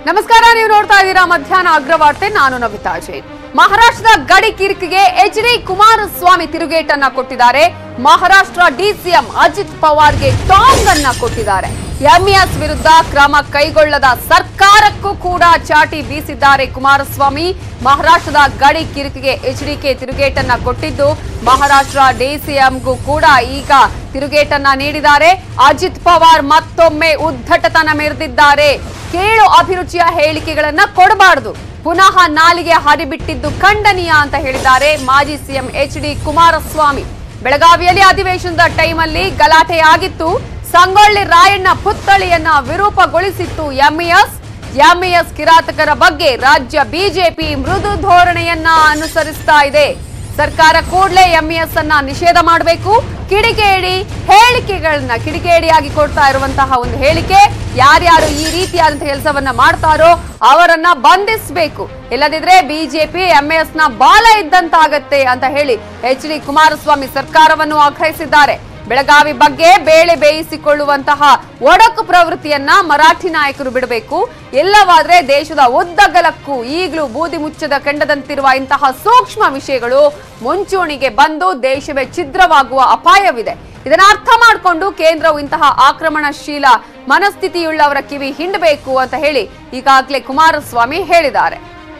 ನಮಸ್ಕಾರ ನೀವು ನೋಡ್ತಾ ಇದ್ದೀರಾ ಮಧ್ಯಾಹ್ನ ಅಗ್ರವಾರ್ತೆ ನಾನು ನವಿತಾ ಜೈನ್ ಮಹಾರಾಷ್ಟ್ರದ ಗಡಿ ಕಿರಿಕಿಗೆ ಎಚ್ ಡಿ ಕುಮಾರಸ್ವಾಮಿ ತಿರುಗೇಟನ್ನ ಕೊಟ್ಟಿದ್ದಾರೆ ಮಹಾರಾಷ್ಟ್ರ ಡಿಸಿಎಂ ಅಜಿತ್ ಪವಾರ್ಗೆ ಟಾಂಗ್ ಅನ್ನ ಕೊಟ್ಟಿದ್ದಾರೆ ಎಂಇಎಸ್ ವಿರುದ್ಧ ಕ್ರಮ ಕೈಗೊಳ್ಳದ ಸರ್ಕಾರಕ್ಕೂ ಕೂಡ ಚಾಟಿ ಬೀಸಿದ್ದಾರೆ ಕುಮಾರಸ್ವಾಮಿ ಮಹಾರಾಷ್ಟ್ರದ ಗಡಿ ಕಿರಿಕಿಗೆ ಎಚ್ಡಿಕೆ ತಿರುಗೇಟನ್ನ ಕೊಟ್ಟಿದ್ದು ಮಹಾರಾಷ್ಟ್ರ ಡಿಸಿಎಂಗೂ ಕೂಡ ಈಗ ತಿರುಗೇಟನ್ನ ನೀಡಿದ್ದಾರೆ ಅಜಿತ್ ಪವಾರ್ ಮತ್ತೊಮ್ಮೆ ಉದ್ದಟತನ ಮೆರೆದಿದ್ದಾರೆ ಕೇಳು ಅಭಿರುಚಿಯ ಹೇಳಿಕೆಗಳನ್ನ ಕೊಡಬಾರದು ಪುನಃ ನಾಲಿಗೆ ಹರಿಬಿಟ್ಟಿದ್ದು ಖಂಡನೀಯ ಅಂತ ಹೇಳಿದ್ದಾರೆ ಮಾಜಿ ಸಿಎಂ ಎಚ್ ಡಿ ಕುಮಾರಸ್ವಾಮಿ ಬೆಳಗಾವಿಯಲ್ಲಿ ಅಧಿವೇಶನದ ಟೈಮಲ್ಲಿ ಗಲಾಟೆ ಆಗಿತ್ತು ಸಂಗೊಳ್ಳಿ ರಾಯಣ್ಣ ಪುತ್ಥಳಿಯನ್ನ ವಿರೂಪಗೊಳಿಸಿತ್ತು ಎಂಇಎಸ್ ಎಂಇಎಸ್ ಕಿರಾತಕರ ಬಗ್ಗೆ ರಾಜ್ಯ ಬಿಜೆಪಿ ಮೃದು ಧೋರಣೆಯನ್ನ ಅನುಸರಿಸ್ತಾ ಇದೆ ಸರ್ಕಾರ ಕೂಡಲೇ ಎಂಇಎಸ್ ಅನ್ನ ನಿಷೇಧ ಮಾಡಬೇಕು ಕಿಡಿಗೇಡಿ ಹೇಳಿಕೆಗಳನ್ನ ಕಿಡಿಗೇಡಿಯಾಗಿ ಕೊಡ್ತಾ ಇರುವಂತಹ ಒಂದು ಹೇಳಿಕೆ ಯಾರ್ಯಾರು ಈ ರೀತಿಯಾದಂತಹ ಕೆಲಸವನ್ನ ಮಾಡ್ತಾರೋ ಅವರನ್ನ ಬಂಧಿಸಬೇಕು ಇಲ್ಲದಿದ್ರೆ ಬಿಜೆಪಿ ಎಂಎಸ್ ನ ಬಾಲ ಇದ್ದಂತಾಗತ್ತೆ ಅಂತ ಹೇಳಿ ಎಚ್ ಡಿ ಕುಮಾರಸ್ವಾಮಿ ಸರ್ಕಾರವನ್ನು ಆಗ್ರಹಿಸಿದ್ದಾರೆ ಬೆಳಗಾವಿ ಬಗ್ಗೆ ಬೇಳೆ ಬೇಯಿಸಿಕೊಳ್ಳುವಂತಹ ಒಡಕು ಪ್ರವೃತ್ತಿಯನ್ನ ಮರಾಠಿ ನಾಯಕರು ಬಿಡಬೇಕು ಇಲ್ಲವಾದ್ರೆ ದೇಶದ ಉದ್ದಗಲಕ್ಕೂ ಈಗಲೂ ಬೂದಿ ಮುಚ್ಚದ ಕೆಂಡದಂತಿರುವ ಇಂತಹ ಸೂಕ್ಷ್ಮ ವಿಷಯಗಳು ಮುಂಚೂಣಿಗೆ ಬಂದು ದೇಶವೇ ಛಿದ್ರವಾಗುವ ಅಪಾಯವಿದೆ ಇದನ್ನ ಅರ್ಥ ಮಾಡಿಕೊಂಡು ಕೇಂದ್ರವು ಇಂತಹ ಆಕ್ರಮಣಶೀಲ ಮನಸ್ಥಿತಿಯುಳ್ಳವರ ಕಿವಿ ಹಿಂಡಬೇಕು ಅಂತ ಹೇಳಿ ಈಗಾಗಲೇ ಕುಮಾರಸ್ವಾಮಿ ಹೇಳಿದ್ದಾರೆ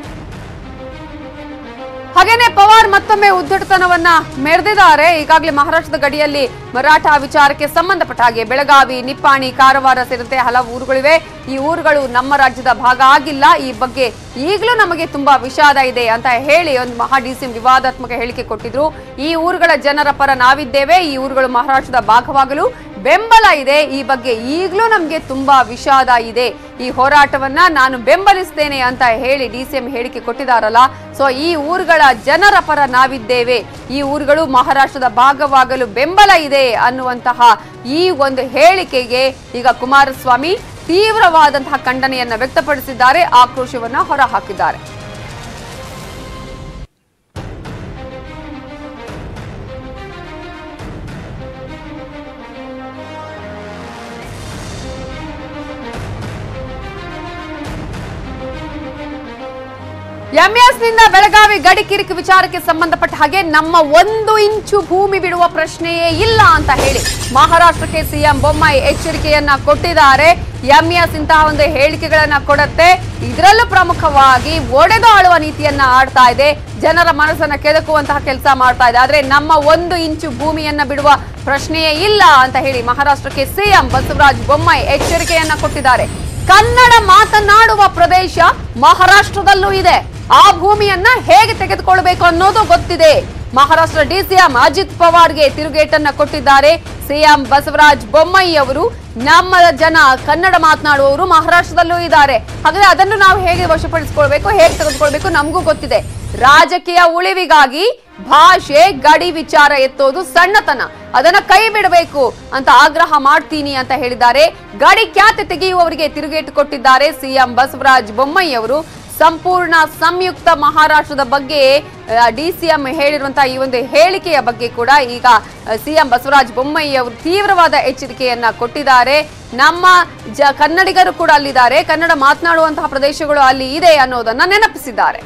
ಹಾಗೇನೆ ಪವಾರ್ ಮತ್ತೊಮ್ಮೆ ಉದ್ದಟತನವನ್ನ ಮೆರೆದಿದ್ದಾರೆ ಈಗಾಗಲೇ ಮಹಾರಾಷ್ಟ್ರದ ಗಡಿಯಲ್ಲಿ ಮರಾಠ ವಿಚಾರಕ್ಕೆ ಸಂಬಂಧಪಟ್ಟ ಹಾಗೆ ಬೆಳಗಾವಿ ನಿಪ್ಪಾಣಿ ಕಾರವಾರ ಸೇರಿದಂತೆ ಹಲವು ಊರುಗಳಿವೆ ಈ ಊರುಗಳು ನಮ್ಮ ರಾಜ್ಯದ ಭಾಗ ಆಗಿಲ್ಲ ಈ ಬಗ್ಗೆ ಈಗಲೂ ನಮಗೆ ತುಂಬಾ ವಿಷಾದ ಇದೆ ಅಂತ ಹೇಳಿ ಒಂದು ಮಹಾ ಡಿಸಿಎಂ ವಿವಾದಾತ್ಮಕ ಹೇಳಿಕೆ ಕೊಟ್ಟಿದ್ರು ಈ ಊರುಗಳ ಜನರ ಪರ ನಾವಿದ್ದೇವೆ ಈ ಊರುಗಳು ಮಹಾರಾಷ್ಟ್ರದ ಭಾಗವಾಗಲು ಬೆಂಬಲ ಇದೆ ಈ ಬಗ್ಗೆ ಈಗಲೂ ನಮಗೆ ತುಂಬಾ ವಿಷಾದ ಇದೆ ಈ ಹೋರಾಟವನ್ನ ನಾನು ಬೆಂಬಲಿಸ್ತೇನೆ ಅಂತ ಹೇಳಿ ಡಿಸಿಎಂ ಹೇಳಿಕೆ ಕೊಟ್ಟಿದಾರಲ್ಲ ಸೊ ಈ ಊರುಗಳ ಜನರ ಪರ ನಾವಿದ್ದೇವೆ ಈ ಊರುಗಳು ಮಹಾರಾಷ್ಟ್ರದ ಭಾಗವಾಗಲು ಬೆಂಬಲ ಇದೆ ಅನ್ನುವಂತಹ ಈ ಒಂದು ಹೇಳಿಕೆಗೆ ಈಗ ಕುಮಾರಸ್ವಾಮಿ ತೀವ್ರವಾದಂತಹ ಖಂಡನೆಯನ್ನ ವ್ಯಕ್ತಪಡಿಸಿದ್ದಾರೆ ಆಕ್ರೋಶವನ್ನ ಹೊರಹಾಕಿದ್ದಾರೆ ಎಂಎಸ್ ನಿಂದ ಬೆಳಗಾವಿ ಗಡಿ ಕಿರಿಕು ವಿಚಾರಕ್ಕೆ ಸಂಬಂಧಪಟ್ಟ ಹಾಗೆ ನಮ್ಮ ಒಂದು ಇಂಚು ಭೂಮಿ ಬಿಡುವ ಪ್ರಶ್ನೆಯೇ ಇಲ್ಲ ಅಂತ ಹೇಳಿ ಮಹಾರಾಷ್ಟ್ರಕ್ಕೆ ಸಿಎಂ ಬೊಮ್ಮಾಯಿ ಎಚ್ಚರಿಕೆಯನ್ನ ಕೊಟ್ಟಿದ್ದಾರೆ ಎಂಎಸ್ ಇಂತಹ ಒಂದು ಹೇಳಿಕೆಗಳನ್ನ ಕೊಡುತ್ತೆ ಇದರಲ್ಲೂ ಪ್ರಮುಖವಾಗಿ ಒಡೆದು ಆಳುವ ನೀತಿಯನ್ನ ಆಡ್ತಾ ಇದೆ ಜನರ ಮನಸ್ಸನ್ನ ಕೆದಕುವಂತಹ ಕೆಲಸ ಮಾಡ್ತಾ ಇದೆ ಆದ್ರೆ ನಮ್ಮ ಒಂದು ಇಂಚು ಭೂಮಿಯನ್ನ ಬಿಡುವ ಪ್ರಶ್ನೆಯೇ ಇಲ್ಲ ಅಂತ ಹೇಳಿ ಮಹಾರಾಷ್ಟ್ರಕ್ಕೆ ಸಿಎಂ ಬಸವರಾಜ ಬೊಮ್ಮಾಯಿ ಎಚ್ಚರಿಕೆಯನ್ನ ಕೊಟ್ಟಿದ್ದಾರೆ ಕನ್ನಡ ಮಾತನಾಡುವ ಪ್ರದೇಶ ಮಹಾರಾಷ್ಟ್ರದಲ್ಲೂ ಇದೆ ಆ ಭೂಮಿಯನ್ನ ಹೇಗೆ ತೆಗೆದುಕೊಳ್ಬೇಕು ಅನ್ನೋದು ಗೊತ್ತಿದೆ ಮಹಾರಾಷ್ಟ್ರ ಡಿಸಿಎಂ ಅಜಿತ್ ಪವಾರ್ಗೆ ತಿರುಗೇಟನ್ನ ಕೊಟ್ಟಿದ್ದಾರೆ ಸಿಎಂ ಬಸವರಾಜ ಬೊಮ್ಮಾಯಿ ಅವರು ನಮ್ಮ ಜನ ಕನ್ನಡ ಮಾತನಾಡುವವರು ಮಹಾರಾಷ್ಟ್ರದಲ್ಲೂ ಇದ್ದಾರೆ ಹಾಗಾದ್ರೆ ಅದನ್ನು ನಾವು ಹೇಗೆ ವಶಪಡಿಸಿಕೊಳ್ಬೇಕು ಹೇಗೆ ತೆಗೆದುಕೊಳ್ಬೇಕು ನಮಗೂ ಗೊತ್ತಿದೆ ರಾಜಕೀಯ ಉಳಿವಿಗಾಗಿ ಭಾಷೆ ಗಡಿ ವಿಚಾರ ಎತ್ತೋದು ಸಣ್ಣತನ ಅದನ್ನ ಕೈ ಬಿಡಬೇಕು ಅಂತ ಆಗ್ರಹ ಮಾಡ್ತೀನಿ ಅಂತ ಹೇಳಿದ್ದಾರೆ ಗಡಿ ಖ್ಯಾತೆ ತೆಗೆಯುವವರಿಗೆ ತಿರುಗೇಟು ಕೊಟ್ಟಿದ್ದಾರೆ ಸಿಎಂ ಬಸವರಾಜ ಬೊಮ್ಮಾಯಿ ಅವರು ಸಂಪೂರ್ಣ ಸಂಯುಕ್ತ ಮಹಾರಾಷ್ಟ್ರದ ಬಗ್ಗೆ ಡಿಸಿಎಂ ಹೇಳಿರುವಂತಹ ಈ ಒಂದು ಹೇಳಿಕೆಯ ಬಗ್ಗೆ ಕೂಡ ಈಗ ಸಿಎಂ ಬಸವರಾಜ ಬೊಮ್ಮಾಯಿ ಅವರು ತೀವ್ರವಾದ ಎಚ್ಚರಿಕೆಯನ್ನ ಕೊಟ್ಟಿದ್ದಾರೆ ನಮ್ಮ ಜ ಕನ್ನಡಿಗರು ಕೂಡ ಅಲ್ಲಿದ್ದಾರೆ ಕನ್ನಡ ಮಾತನಾಡುವಂತಹ ಪ್ರದೇಶಗಳು ಅಲ್ಲಿ ಇದೆ ಅನ್ನೋದನ್ನ ನೆನಪಿಸಿದ್ದಾರೆ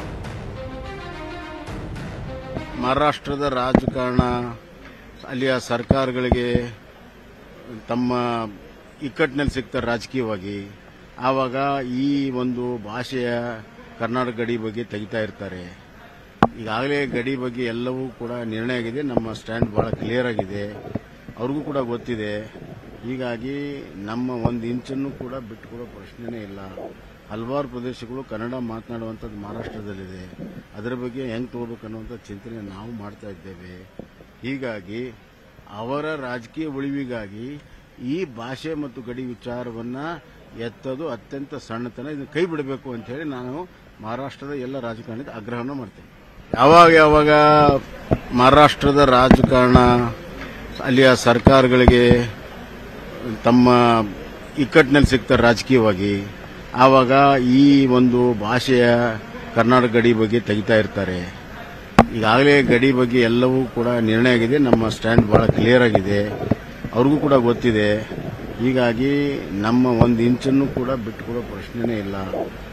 ಮಹಾರಾಷ್ಟ್ರದ ರಾಜಕಾರಣ ಅಲ್ಲಿಯ ಸರ್ಕಾರಗಳಿಗೆ ತಮ್ಮ ಇಕ್ಕಟ್ಟಿನಲ್ಲಿ ಸಿಗ್ತಾರೆ ರಾಜಕೀಯವಾಗಿ ಆವಾಗ ಈ ಒಂದು ಭಾಷೆಯ ಕರ್ನಾಟಕ ಗಡಿ ಬಗ್ಗೆ ತೆಗಿತಾ ಇರ್ತಾರೆ ಈಗಾಗಲೇ ಗಡಿ ಬಗ್ಗೆ ಎಲ್ಲವೂ ಕೂಡ ನಿರ್ಣಯ ಆಗಿದೆ ನಮ್ಮ ಸ್ಟ್ಯಾಂಡ್ ಬಹಳ ಕ್ಲಿಯರ್ ಆಗಿದೆ ಅವ್ರಿಗೂ ಕೂಡ ಗೊತ್ತಿದೆ ಹೀಗಾಗಿ ನಮ್ಮ ಒಂದು ಇಂಚನ್ನು ಕೂಡ ಬಿಟ್ಟುಕೊಡೋ ಪ್ರಶ್ನೆನೇ ಇಲ್ಲ ಹಲವಾರು ಪ್ರದೇಶಗಳು ಕನ್ನಡ ಮಾತನಾಡುವಂಥದ್ದು ಮಹಾರಾಷ್ಟ್ರದಲ್ಲಿದೆ ಅದರ ಬಗ್ಗೆ ಹೆಂಗೆ ತಗೋಬೇಕು ಅನ್ನುವಂಥ ಚಿಂತನೆ ನಾವು ಮಾಡ್ತಾ ಇದ್ದೇವೆ ಹೀಗಾಗಿ ಅವರ ರಾಜಕೀಯ ಉಳಿವಿಗಾಗಿ ಈ ಭಾಷೆ ಮತ್ತು ಗಡಿ ವಿಚಾರವನ್ನ ಎತ್ತೋದು ಅತ್ಯಂತ ಸಣ್ಣತನ ಇದನ್ನು ಕೈ ಬಿಡಬೇಕು ಅಂತ ಹೇಳಿ ನಾನು ಮಹಾರಾಷ್ಟ್ರದ ಎಲ್ಲ ರಾಜಕಾರಣಿಗೆ ಆಗ್ರಹವನ್ನು ಮಾಡ್ತೇನೆ ಯಾವಾಗ ಯಾವಾಗ ಮಹಾರಾಷ್ಟ್ರದ ರಾಜಕಾರಣ ಅಲ್ಲಿಯ ಸರ್ಕಾರಗಳಿಗೆ ತಮ್ಮ ಇಕ್ಕಟ್ಟಿನಲ್ಲಿ ಸಿಗ್ತಾರೆ ರಾಜಕೀಯವಾಗಿ ಆವಾಗ ಈ ಒಂದು ಭಾಷೆಯ ಕರ್ನಾಟಕ ಗಡಿ ಬಗ್ಗೆ ತೆಗಿತಾ ಇರ್ತಾರೆ ಈಗಾಗಲೇ ಗಡಿ ಬಗ್ಗೆ ಎಲ್ಲವೂ ಕೂಡ ನಿರ್ಣಯ ಆಗಿದೆ ನಮ್ಮ ಸ್ಟ್ಯಾಂಡ್ ಬಹಳ ಕ್ಲಿಯರ್ ಆಗಿದೆ ಅವ್ರಿಗೂ ಕೂಡ ಗೊತ್ತಿದೆ ಹೀಗಾಗಿ ನಮ್ಮ ಒಂದು ಇಂಚನ್ನು ಕೂಡ ಬಿಟ್ಟುಕೊಡೋ ಪ್ರಶ್ನೆನೇ ಇಲ್ಲ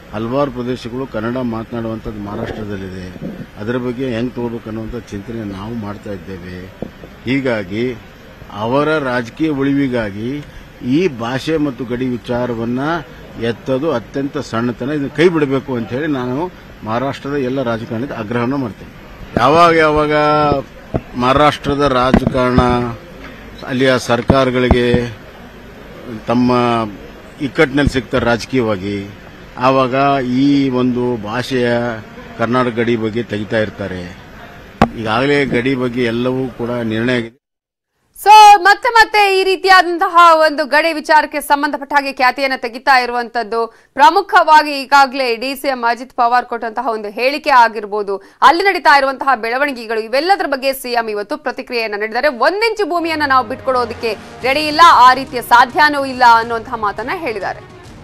ಹಲವಾರು ಪ್ರದೇಶಗಳು ಕನ್ನಡ ಮಾತನಾಡುವಂಥದ್ದು ಮಹಾರಾಷ್ಟ್ರದಲ್ಲಿದೆ ಅದರ ಬಗ್ಗೆ ಹೆಂಗೆ ತಗೋಬೇಕು ಅನ್ನುವಂಥ ಚಿಂತನೆ ನಾವು ಮಾಡ್ತಾ ಇದ್ದೇವೆ ಹೀಗಾಗಿ ಅವರ ರಾಜಕೀಯ ಉಳಿವಿಗಾಗಿ ಈ ಭಾಷೆ ಮತ್ತು ಗಡಿ ವಿಚಾರವನ್ನ ಎತ್ತೋದು ಅತ್ಯಂತ ಸಣ್ಣತನ ಇದನ್ನು ಕೈ ಬಿಡಬೇಕು ಅಂತ ಹೇಳಿ ನಾನು ಮಹಾರಾಷ್ಟ್ರದ ಎಲ್ಲ ರಾಜಕಾರಣದ ಆಗ್ರಹವನ್ನು ಮಾಡ್ತೇನೆ ಯಾವಾಗ ಯಾವಾಗ ಮಹಾರಾಷ್ಟ್ರದ ರಾಜಕಾರಣ ಅಲ್ಲಿಯ ಸರ್ಕಾರಗಳಿಗೆ ತಮ್ಮ ಇಕ್ಕಟ್ಟಿನಲ್ಲಿ ಸಿಗ್ತಾರೆ ರಾಜಕೀಯವಾಗಿ ಆವಾಗ ಈ ಒಂದು ಭಾಷೆಯ ಕರ್ನಾಟಕ ಗಡಿ ಬಗ್ಗೆ ತೆಗಿತಾ ಇರ್ತಾರೆ ಈಗಾಗಲೇ ಗಡಿ ಬಗ್ಗೆ ಎಲ್ಲವೂ ಕೂಡ ನಿರ್ಣಯ ಆಗಿದೆ ಸೊ ಮತ್ತೆ ಮತ್ತೆ ಈ ರೀತಿಯಾದಂತಹ ಒಂದು ಗಡಿ ವಿಚಾರಕ್ಕೆ ಸಂಬಂಧಪಟ್ಟ ಹಾಗೆ ಖ್ಯಾತಿಯನ್ನ ತೆಗಿತಾ ಇರುವಂತದ್ದು ಪ್ರಮುಖವಾಗಿ ಈಗಾಗಲೇ D C M Ajit Pawar ಕೊಟ್ಟಂತಹ ಒಂದು ಹೇಳಿಕೆ ಆಗಿರ್ಬೋದು ಅಲ್ಲಿ ನಡೀತಾ ಇರುವಂತಹ ಬೆಳವಣಿಗೆಗಳು ಇವೆಲ್ಲದರ ಬಗ್ಗೆ ಸಿಎಂ ಇವತ್ತು ಪ್ರತಿಕ್ರಿಯೆಯನ್ನ ನೀಡಿದ್ದಾರೆ ಒಂದಿಂಚು ಭೂಮಿಯನ್ನ ನಾವು ಬಿಟ್ಕೊಡೋದಕ್ಕೆ ರೆಡಿ ಇಲ್ಲ ಆ ರೀತಿಯ ಸಾಧ್ಯನೂ ಇಲ್ಲ ಅನ್ನುವಂತಹ ಮಾತನ್ನ ಹೇಳಿದ್ದಾರೆ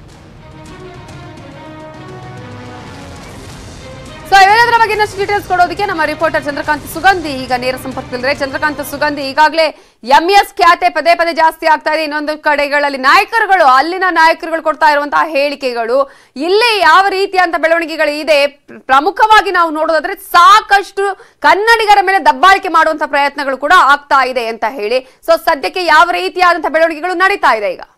ಸೊ ಇವೆಲ್ಲದರ ಬಗ್ಗೆ ಇನ್ನಷ್ಟು ಡೀಟೇಲ್ಸ್ ಕೊಡೋದಕ್ಕೆ ನಮ್ಮ ರಿಪೋರ್ಟರ್ ಚಂದ್ರಕಾಂತ್ ಸುಗಂಧಿ ಈಗ ನೇರ ಸಂಪರ್ಕದಲ್ಲಿದ್ದಾರೆ ಚಂದ್ರಕಾಂತ್ ಸುಗಂಧಿ ಈಗಾಗಲೇ ಎಂಎಸ್ ಖ್ಯಾತೆ ಪದೇ ಪದೇ ಜಾಸ್ತಿ ಆಗ್ತಾ ಇದೆ ಇನ್ನೊಂದು ಕಡೆಗಳಲ್ಲಿ ನಾಯಕರುಗಳು ಅಲ್ಲಿನ ನಾಯಕರುಗಳು ಕೊಡ್ತಾ ಇರುವಂತಹ ಹೇಳಿಕೆಗಳು ಇಲ್ಲಿ ಯಾವ ರೀತಿಯಂತ ಬೆಳವಣಿಗೆಗಳು ಇದೆ ಪ್ರಮುಖವಾಗಿ ನಾವು ನೋಡೋದಾದ್ರೆ ಸಾಕಷ್ಟು ಕನ್ನಡಿಗರ ಮೇಲೆ ದಬ್ಬಾಳಿಕೆ ಮಾಡುವಂತಹ ಪ್ರಯತ್ನಗಳು ಕೂಡ ಆಗ್ತಾ ಇದೆ ಅಂತ ಹೇಳಿ ಸೊ ಸದ್ಯಕ್ಕೆ ಯಾವ ರೀತಿಯಾದಂತಹ ಬೆಳವಣಿಗೆಗಳು ನಡೀತಾ ಇದೆ ಈಗ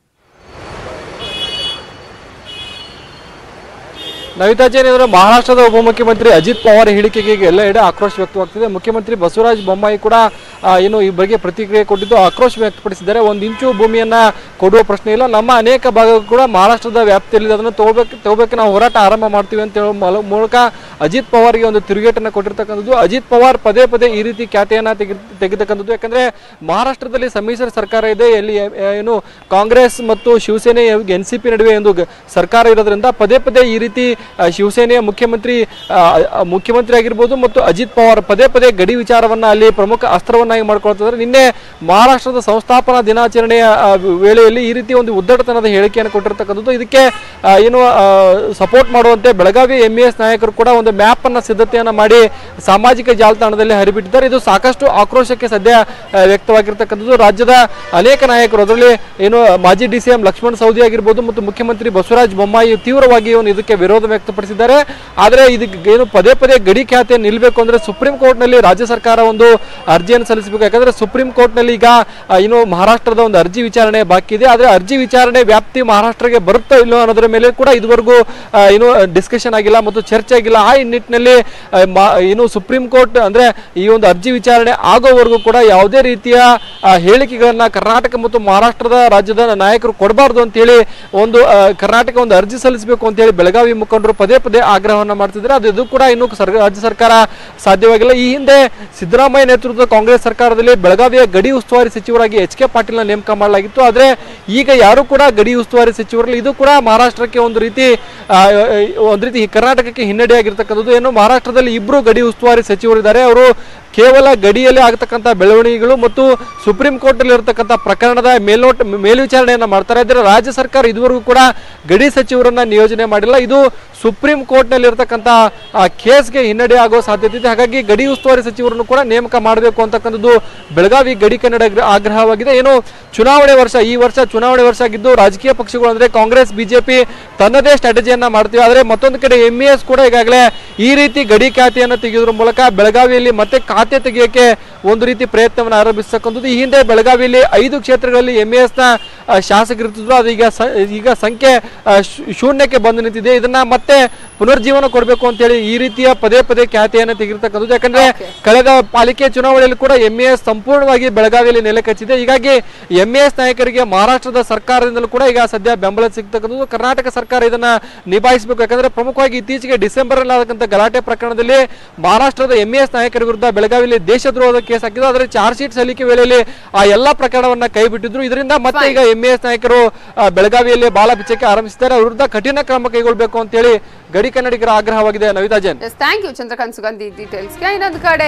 ನವಿತಾ ಜೈನ್ ಅವರ ಮಹಾರಾಷ್ಟ್ರದ ಉಪಮುಖ್ಯಮಂತ್ರಿ ಅಜಿತ್ ಪವಾರ್ ಹೇಳಿಕೆಗೆ ಈಗ ಎಲ್ಲ ಎಡೆ ಆಕ್ರೋಶ ವ್ಯಕ್ತವಾಗ್ತಿದೆ ಮುಖ್ಯಮಂತ್ರಿ ಬಸವರಾಜ ಬೊಮ್ಮಾಯಿ ಕೂಡ ಆ, ಏನು ಈ ಬಗ್ಗೆ ಪ್ರತಿಕ್ರಿಯೆ ಕೊಟ್ಟಿದ್ದು ಆಕ್ರೋಶ ವ್ಯಕ್ತಪಡಿಸಿದ್ದಾರೆ ಒಂದು ಇಂಚು ಭೂಮಿಯನ್ನ ಕೊಡುವ ಪ್ರಶ್ನೆ ಇಲ್ಲ ನಮ್ಮ ಅನೇಕ ಭಾಗಗಳು ಕೂಡ ಮಹಾರಾಷ್ಟ್ರದ ವ್ಯಾಪ್ತಿಯಲ್ಲಿ ಅದನ್ನು ತಗೋಬೇಕು ತಗೋಬೇಕು ನಾವು ಹೋರಾಟ ಆರಂಭ ಮಾಡ್ತೀವಿ ಅಂತ ಹೇಳೋ ಮಲ- ಮೂಲಕ ಅಜಿತ್ ಪವಾರ್ಗೆ ಒಂದು ತಿರುಗೇಟನ್ನು ಕೊಟ್ಟಿರ್ತಕ್ಕಂಥದ್ದು ಅಜಿತ್ ಪವಾರ್ ಪದೇ ಪದೇ ಈ ರೀತಿ ಖ್ಯಾತಿಯನ್ನ ತೆಗೆ ತೆಗೆತಕ್ಕಂಥದ್ದು ಯಾಕಂದ್ರೆ ಮಹಾರಾಷ್ಟ್ರದಲ್ಲಿ ಸಮ್ಮಿಶ್ರ ಸರ್ಕಾರ ಇದೆ ಎಲ್ಲಿ ಎ- ಎ- ಏನು ಕಾಂಗ್ರೆಸ್ ಮತ್ತು ಶಿವಸೇನೆ ಎನ್ ಸಿ ಪಿ ನಡುವೆ ಒಂದು ಗ- ಸರ್ಕಾರ ಇರೋದ್ರಿಂದ ಪದೇ ಪದೇ ಈ ರೀತಿ ಆ, ಶಿವಸೇನೆಯ ಮುಖ್ಯಮಂತ್ರಿ ಆ, ಆ, ಮುಖ್ಯಮಂತ್ರಿ ಆಗಿರ್ಬೋದು ಮತ್ತು ಅಜಿತ್ ಪವಾರ್ ಪದೇ ಪದೇ ಗಡಿ ವಿಚಾರವನ್ನ ಅಲ್ಲಿ ಪ್ರಮುಖ ಅಸ್ತ್ರವನ್ನಾಗಿ ಮಾಡ್ಕೊಳ್ತಿದ್ದಾರೆ ನಿನ್ನೆ ಮಹಾರಾಷ್ಟ್ರದ ಸಂಸ್ಥಾಪನಾ ದಿನಾಚರಣೆಯ ಆ, ವೇಳೆಯಲ್ಲಿ ಈ ರೀತಿ ಒಂದು ಉದ್ದಟತನದ ಹೇಳಿಕೆಯನ್ನು ಕೊಟ್ಟಿರ್ತಕ್ಕಂಥದ್ದು ಇದಕ್ಕೆ ಆ, ಏನು ಸಪೋರ್ಟ್ ಮಾಡುವಂತೆ ಬೆಳಗಾವಿ ಎಂ ಎಸ್ ನಾಯಕರು ಕೂಡ ಒಂದು ಮ್ಯಾಪ್ ಅನ್ನ ಸಿದ್ಧತೆಯನ್ನ ಮಾಡಿ ಸಾಮಾಜಿಕ ಜಾಲತಾಣದಲ್ಲಿ ಹರಿಬಿಟ್ಟಿದ್ದಾರೆ ಇದು ಸಾಕಷ್ಟು ಆಕ್ರೋಶಕ್ಕೆ ಸದ್ಯ ಆ, ವ್ಯಕ್ತವಾಗಿರ್ತಕ್ಕಂಥದ್ದು ರಾಜ್ಯದ ಅನೇಕ ನಾಯಕರು ಅದರಲ್ಲಿ ಏನು ಮಾಜಿ D C M Laxman Savadi ಆಗಿರ್ಬೋದು ಮತ್ತು ಮುಖ್ಯಮಂತ್ರಿ ಬಸವರಾಜ ಬೊಮ್ಮಾಯಿ ತೀವ್ರವಾಗಿ ಒಂದು ಇದಕ್ಕೆ ವಿರೋಧ ವ್ಯಕ್ತಪಡಿಸಿದ್ದಾರೆ ಆದರೆ ಇದಕ್ಕೆ ಏನು ಪದೇ ಪದೇ ಗಡಿ ಖ್ಯಾತೆ ನಿಲ್ಲಬೇಕು ಅಂದ್ರೆ ಸುಪ್ರೀಂ ಕೋರ್ಟ್ನಲ್ಲಿ ರಾಜ್ಯ ಸರ್ಕಾರ ಒಂದು ಅರ್ಜಿಯನ್ನು ಸಲ್ಲಿಸಬೇಕು ಯಾಕಂದ್ರೆ ಸುಪ್ರೀಂ ಕೋರ್ಟ್ನಲ್ಲಿ ಈಗ ಆ, ಏನು ಮಹಾರಾಷ್ಟ್ರದ ಒಂದು ಅರ್ಜಿ ವಿಚಾರಣೆ ಬಾಕಿ ಇದೆ ಆದರೆ ಅರ್ಜಿ ವಿಚಾರಣೆ ವ್ಯಾಪ್ತಿ ಮಹಾರಾಷ್ಟ್ರಗೆ ಬರುತ್ತೋ ಇಲ್ಲೋ ಅನ್ನೋದ್ರ ಮೇಲೆ ಕೂಡ ಇದುವರೆಗೂ ಆ, ಏನು ಡಿಸ್ಕಷನ್ ಆಗಿಲ್ಲ ಮತ್ತು ಚರ್ಚೆ ಆಗಿಲ್ಲ ಆ ನಿಟ್ಟಿನಲ್ಲಿ ಆ, ಮಾ- ಏನು ಸುಪ್ರೀಂ ಕೋರ್ಟ್ ಅಂದ್ರೆ ಈ ಒಂದು ಅರ್ಜಿ ವಿಚಾರಣೆ ಆಗೋವರೆಗೂ ಕೂಡ ಯಾವುದೇ ರೀತಿಯ ಆ, ಹೇಳಿಕೆಗಳನ್ನ ಕರ್ನಾಟಕ ಮತ್ತು ಮಹಾರಾಷ್ಟ್ರದ ರಾಜ್ಯದ ನಾಯಕರು ಕೊಡಬಾರ್ದು ಅಂತ ಹೇಳಿ ಒಂದು ಆ, ಕರ್ನಾಟಕ ಒಂದು ಅರ್ಜಿ ಸಲ್ಲಿಸಬೇಕು ಅಂತ ಹೇಳಿ ಬೆಳಗಾವಿ ಮುಖಂಡರು ಪದೇ ಪದೇ ಆಗ್ರಹವನ್ನ ಮಾಡ್ತಿದ್ದಾರೆ ಅದು ಇದು ಕೂಡ ಇನ್ನೂ ಸರ್- ರಾಜ್ಯ ಸರ್ಕಾರ ಸಾಧ್ಯವಾಗಿಲ್ಲ ಈ ಹಿಂದೆ ಸಿದ್ದರಾಮಯ್ಯ ನೇತೃತ್ವದ ಕಾಂಗ್ರೆಸ್ ಸರ್ಕಾರದಲ್ಲಿ ಬೆಳಗಾವಿಯ ಗಡಿ ಉಸ್ತುವಾರಿ ಸಚಿವರಾಗಿ ಎಚ್ ಕೆ ಪಾಟೀಲ್ನ ನೇಮಕ ಮಾಡಲಾಗಿತ್ತು ಆದರೆ ಈಗ ಯಾರು ಕೂಡ ಗಡಿ ಉಸ್ತುವಾರಿ ಸಚಿವರಲ್ಲಿ ಇದು ಕೂಡ ಮಹಾರಾಷ್ಟ್ರಕ್ಕೆ ಒಂದು ರೀತಿ ಆ, ಒಂದು ರೀತಿ ಕರ್ನಾಟಕಕ್ಕೆ ಹಿನ್ನಡೆಯಾಗಿರ್ತಕ್ಕಂಥದ್ದು ಏನು ಮಹಾರಾಷ್ಟ್ರದಲ್ಲಿ ಇಬ್ಬರು ಗಡಿ ಉಸ್ತುವಾರಿ ಸಚಿವರಿದ್ದಾರೆ ಅವರು ಕೇವಲ ಗಡಿಯಲ್ಲಿ ಆಗತಕ್ಕಂಥ ಬೆಳವಣಿಗೆಗಳು ಮತ್ತು ಸುಪ್ರೀಂ ಕೋರ್ಟಲ್ಲಿ ಇರತಕ್ಕಂಥ ಪ್ರಕರಣದ ಮೇಲ್ನೋಟ ಮೇಲ್ವಿಚಾರಣೆಯನ್ನ ಮಾಡ್ತಾರೆ ಆದರೆ ರಾಜ್ಯ ಸರ್ಕಾರ ಇದುವರೆಗೂ ಕೂಡ ಗಡಿ ಸಚಿವರನ್ನ ನಿಯೋಜನೆ ಮಾಡಿಲ್ಲ ಇದು ಸುಪ್ರೀಂ ಕೋರ್ಟ್ನಲ್ಲಿ ಇರತಕ್ಕಂಥ ಕೇಸ್ಗೆ ಹಿನ್ನಡೆ ಆಗೋ ಸಾಧ್ಯತೆ ಇದೆ ಹಾಗಾಗಿ ಗಡಿ ಉಸ್ತುವಾರಿ ಸಚಿವರನ್ನು ಕೂಡ ನೇಮಕ ಮಾಡಬೇಕು ಅಂತಕ್ಕಂಥದ್ದು ಬೆಳಗಾವಿ ಗಡಿ ಕನ್ನಡ ಆಗ್ರ- ಆಗ್ರಹವಾಗಿದೆ ಏನು ಚುನಾವಣೆ ವರ್ಷ ಈ ವರ್ಷ ಚುನಾವಣೆ ವರ್ಷ ಆಗಿದ್ದು ರಾಜಕೀಯ ಪಕ್ಷಗಳು ಅಂದ್ರೆ ಕಾಂಗ್ರೆಸ್ ಬಿಜೆಪಿ ತನ್ನದೇ ಸ್ಟ್ರಾಟಜಿಯನ್ನ ಮಾಡ್ತೀವಿ ಆದರೆ ಮತ್ತೊಂದು ಕಡೆ ಎಂ ಎಸ್ ಕೂಡ ಈಗಾಗಲೇ ಈ ರೀತಿ ಗಡಿ ಖಾತೆಯನ್ನು ತೆಗೆಯೋದ್ರ ಮೂಲಕ ಬೆಳಗಾವಿಯಲ್ಲಿ ಮತ್ತೆ ಖಾತೆ ತೆಗೆಯಕ್ಕೆ ಒಂದು ರೀತಿ ಪ್ರಯತ್ನವನ್ನು ಆರಂಭಿಸತಕ್ಕಂಥದ್ದು ಈ ಹಿಂದೆ ಬೆಳಗಾವಿಯಲ್ಲಿ ಐದು ಕ್ಷೇತ್ರಗಳಲ್ಲಿ ಎಂ ಎಸ್ ನ ಆ, ಶಾಸಕರಿರ್ತಿದ್ರು ಅದು ಈಗ ಸ- ಈಗ ಸಂಖ್ಯೆ ಆ, ಶೂ- ಶೂನ್ಯಕ್ಕೆ ಬಂದು ನಿಂತಿದೆ ಇದನ್ನ ಮತ್ತೆ ಪುನರ್ಜೀವನ ಕೊಡಬೇಕು ಅಂತ ಹೇಳಿ ಈ ರೀತಿಯ ಪದೇ ಪದೇ ಖ್ಯಾತಿಯನ್ನು ತೆಗೆದಿರ್ತಕ್ಕಂಥದ್ದು ಯಾಕಂದ್ರೆ ಕಳೆದ ಪಾಲಿಕೆ ಚುನಾವಣೆಯಲ್ಲಿ ಕೂಡ ಎಂ ಎಸ್ ಸಂಪೂರ್ಣವಾಗಿ ಬೆಳಗಾವಿಯಲ್ಲಿ ನೆಲೆ ಕಚ್ಚಿದೆ ಹೀಗಾಗಿ ಎಂ ಎಸ್ ನಾಯಕರಿಗೆ ಮಹಾರಾಷ್ಟ್ರದ ಸರ್ಕಾರದಿಂದಲೂ ಕೂಡ ಈಗ ಸದ್ಯ ಬೆಂಬಲ ಸಿಗ್ತಕ್ಕಂಥದ್ದು ಕರ್ನಾಟಕ ಸರ್ಕಾರ ಇದನ್ನ ನಿಭಾಯಿಸಬೇಕು ಯಾಕಂದ್ರೆ ಪ್ರಮುಖವಾಗಿ ಇತ್ತೀಚೆಗೆ ಡಿಸೆಂಬರ್ ಅಲ್ಲಿ ಆದಂತ ಗಲಾಟೆ ಪ್ರಕರಣದಲ್ಲಿ ಮಹಾರಾಷ್ಟ್ರದ ಎಂ ಎಸ್ ನಾಯಕರ ವಿರುದ್ಧ ಬೆಳಗಾವಿಯಲ್ಲಿ ದೇಶದ್ರೋಹದ ಕೇಸ್ ಹಾಕಿದ್ರು ಆದರೆ ಚಾರ್ಜ್ ಶೀಟ್ ಸಲ್ಲಿಕೆ ವೇಳೆಯಲ್ಲಿ ಆ ಎಲ್ಲಾ ಪ್ರಕರಣವನ್ನ ಕೈ ಬಿಟ್ಟಿದ್ರು ಇದರಿಂದ ಮತ್ತೆ ಈಗ ಎಂ ಎಸ್ ನಾಯಕರು ಆ, ಬೆಳಗಾವಿಯಲ್ಲಿ ಬಾಲ ಬಿಚ್ಚಕ್ಕೆ ಆರಂಭಿಸಿದ್ದಾರೆ ಅವ್ರ ವಿರುದ್ಧ ಕಠಿಣ ಕ್ರಮ ಕೈಗೊಳ್ಳಬೇಕು ಅಂತ ಹೇಳಿ ಗಡಿ ಕನ್ನಡಿಗರ ಆಗ್ರಹವಾಗಿದೆ Navitha Jain yes thank you Chandrakant Sugandhi ಡೀಟೇಲ್ಸ್ಗೆ ಇನ್ನೊಂದು ಕಡೆ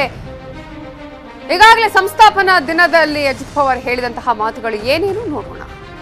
ಈಗಾಗಲೇ ಸಂಸ್ಥಾಪನಾ ದಿನದಲ್ಲಿ ಅಜಿತ್ ಪವಾರ್ ಹೇಳಿದಂತಹ ಮಾತುಗಳು ಏನೇನು ನೋಡೋಣ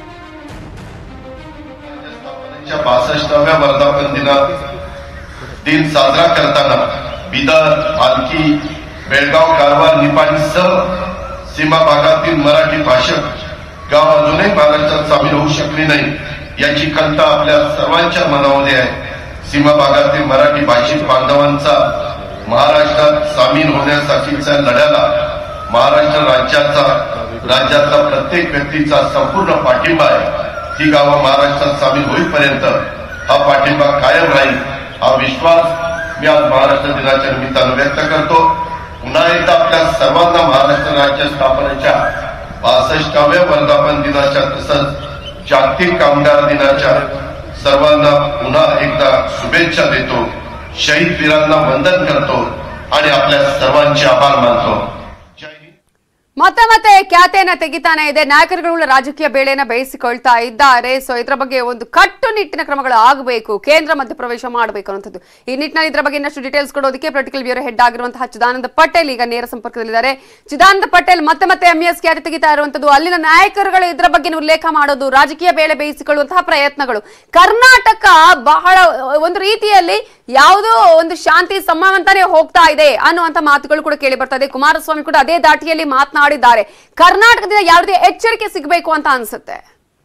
च्या बासष्टाव्या वर्धापन दिना दिन साजरा करताना बिदर भालकी बेळगाव कारवार निपाणीसह सीमा भागातील मराठी भाषक गाव अजूनही महाराष्ट्रात सामील होऊ शकले नाही याची खंत आपल्या सर्वांच्या मनामध्ये आहे सीमा भागातील मराठी भाषिक बांधवांचा महाराष्ट्रात सामील होण्यासाठीच्या लढ्याला महाराष्ट्र राज्याचा राज्यातला प्रत्येक व्यक्तीचा संपूर्ण पाठिंबा आहे ही गावं महाराष्ट्रात सामील होईपर्यंत हा पाठिंबा कायम राहील हा विश्वास मी आज महाराष्ट्र दिनाच्या निमित्तानं व्यक्त करतो पुन्हा एकदा आपल्या सर्वांना महाराष्ट्र राज्य स्थापनेच्या बासष्टाव्या वर्धापन दिनाच्या तसंच जागतिक कामगार दिनाच्या सर्वांना पुन्हा एकदा शुभेच्छा देतो शहीद वीरांना वंदन करतो आणि आपल्या सर्वांचे आभार मानतो जय हिंद ಮತ್ತೆ ಮತ್ತೆ ಖ್ಯಾತೆಯನ್ನ ತೆಗಿತಾನೆ ಇದೆ ನಾಯಕರುಗಳು ರಾಜಕೀಯ ಬೇಳೆನ ಬೇಯಿಸಿಕೊಳ್ತಾ ಇದ್ದಾರೆ ಸೊ ಇದರ ಬಗ್ಗೆ ಒಂದು ಕಟ್ಟುನಿಟ್ಟಿನ ಕ್ರಮಗಳು ಆಗಬೇಕು ಕೇಂದ್ರ ಮಧ್ಯಪ್ರವೇಶ ಮಾಡಬೇಕು ಅನ್ನೋಂಥದ್ದು ಈ ನಿಟ್ಟಿನಲ್ಲಿ ಇದರ ಬಗ್ಗೆ ಇನ್ನಷ್ಟು ಡೀಟೇಲ್ಸ್ ಕೊಡೋದಕ್ಕೆ ಪೊಲಿಟಿಕಲ್ ಬ್ಯೂರೋ ಹೆಡ್ ಆಗಿರುವಂತಹ ಚಿದಾನಂದ ಪಟೇಲ್ ಈಗ ನೇರ ಸಂಪರ್ಕದಲ್ಲಿದ್ದಾರೆ ಚಿದಾನಂದ ಪಟೇಲ್ ಮತ್ತೆ ಮತ್ತೆ ಎಂಎಸ್ ಖ್ಯಾತಿ ತೆಗಿತಾ ಇರುವಂತದ್ದು ಅಲ್ಲಿನ ನಾಯಕರುಗಳು ಇದರ ಬಗ್ಗೆ ಉಲ್ಲೇಖ ಮಾಡೋದು ರಾಜಕೀಯ ಬೇಳೆ ಬೇಯಿಸಿಕೊಳ್ಳುವಂತಹ ಪ್ರಯತ್ನಗಳು ಕರ್ನಾಟಕ ಬಹಳ ಒಂದು ರೀತಿಯಲ್ಲಿ ಯಾವುದೋ ಒಂದು ಶಾಂತಿ ಸಂಭ್ರಮಂತಾನೆ ಹೋಗ್ತಾ ಇದೆ ಅನ್ನುವಂತ ಮಾತುಗಳು ಕೂಡ ಕೇಳಿ ಬರ್ತಾ ಇದೆ ಕುಮಾರಸ್ವಾಮಿ ಕೂಡ ಅದೇ ದಾಟಿಯಲ್ಲಿ ಮಾತನಾಡಿದ್ದಾರೆ ಕರ್ನಾಟಕದಿಂದ ಯಾವುದೇ ಎಚ್ಚರಿಕೆ ಸಿಗಬೇಕು ಅಂತ ಅನ್ಸುತ್ತೆ